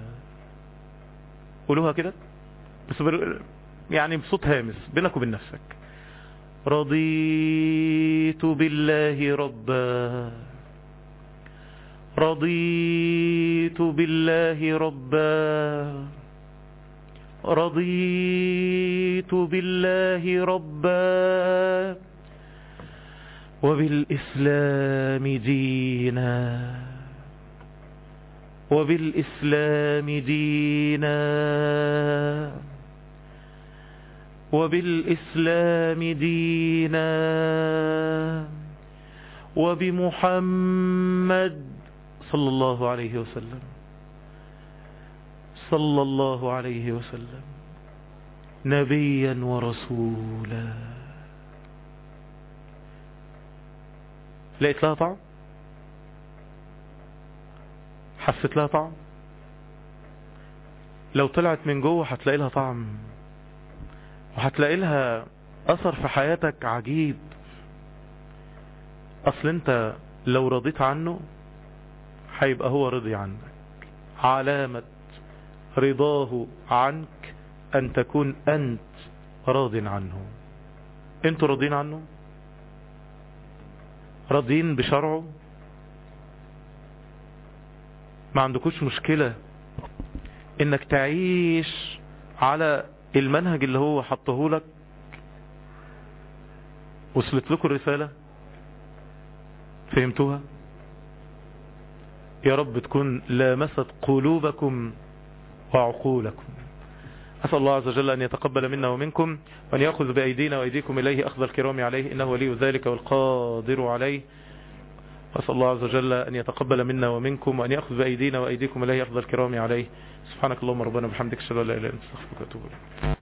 قولوها كده بس بر... يعني بصوت هامس بينك وبين نفسك رضيت بالله ربا رضيت بالله ربا رضيت بالله ربا وبالإسلام دينا وبالإسلام دينا وبالإسلام دينا وبمحمد صلى الله عليه وسلم صلى الله عليه وسلم نبيا ورسولا لقيت لها طعم حسيت لها طعم لو طلعت من جوه هتلاقي لها طعم وهتلاقي لها اثر في حياتك عجيب اصل انت لو رضيت عنه هيبقى هو رضي عنك علامة رضاه عنك ان تكون انت راض عنه انتوا راضين عنه راضين بشرعه ما عندكوش مشكلة انك تعيش على المنهج اللي هو حطه لك وصلت لكم الرسالة فهمتوها يا رب تكون لامست قلوبكم وعقولكم أسأل الله عز وجل أن يتقبل منا ومنكم وأن يأخذ بأيدينا وأيديكم إليه أخذ الكرام عليه إنه ولي ذلك والقادر عليه وأسأل الله عز وجل أن يتقبل منا ومنكم وأن يأخذ بأيدينا وأيديكم إليه أخذ الكرام عليه سبحانك اللهم ربنا بحمدك اشهد ان لا اله الا انت استغفرك واتوب اليك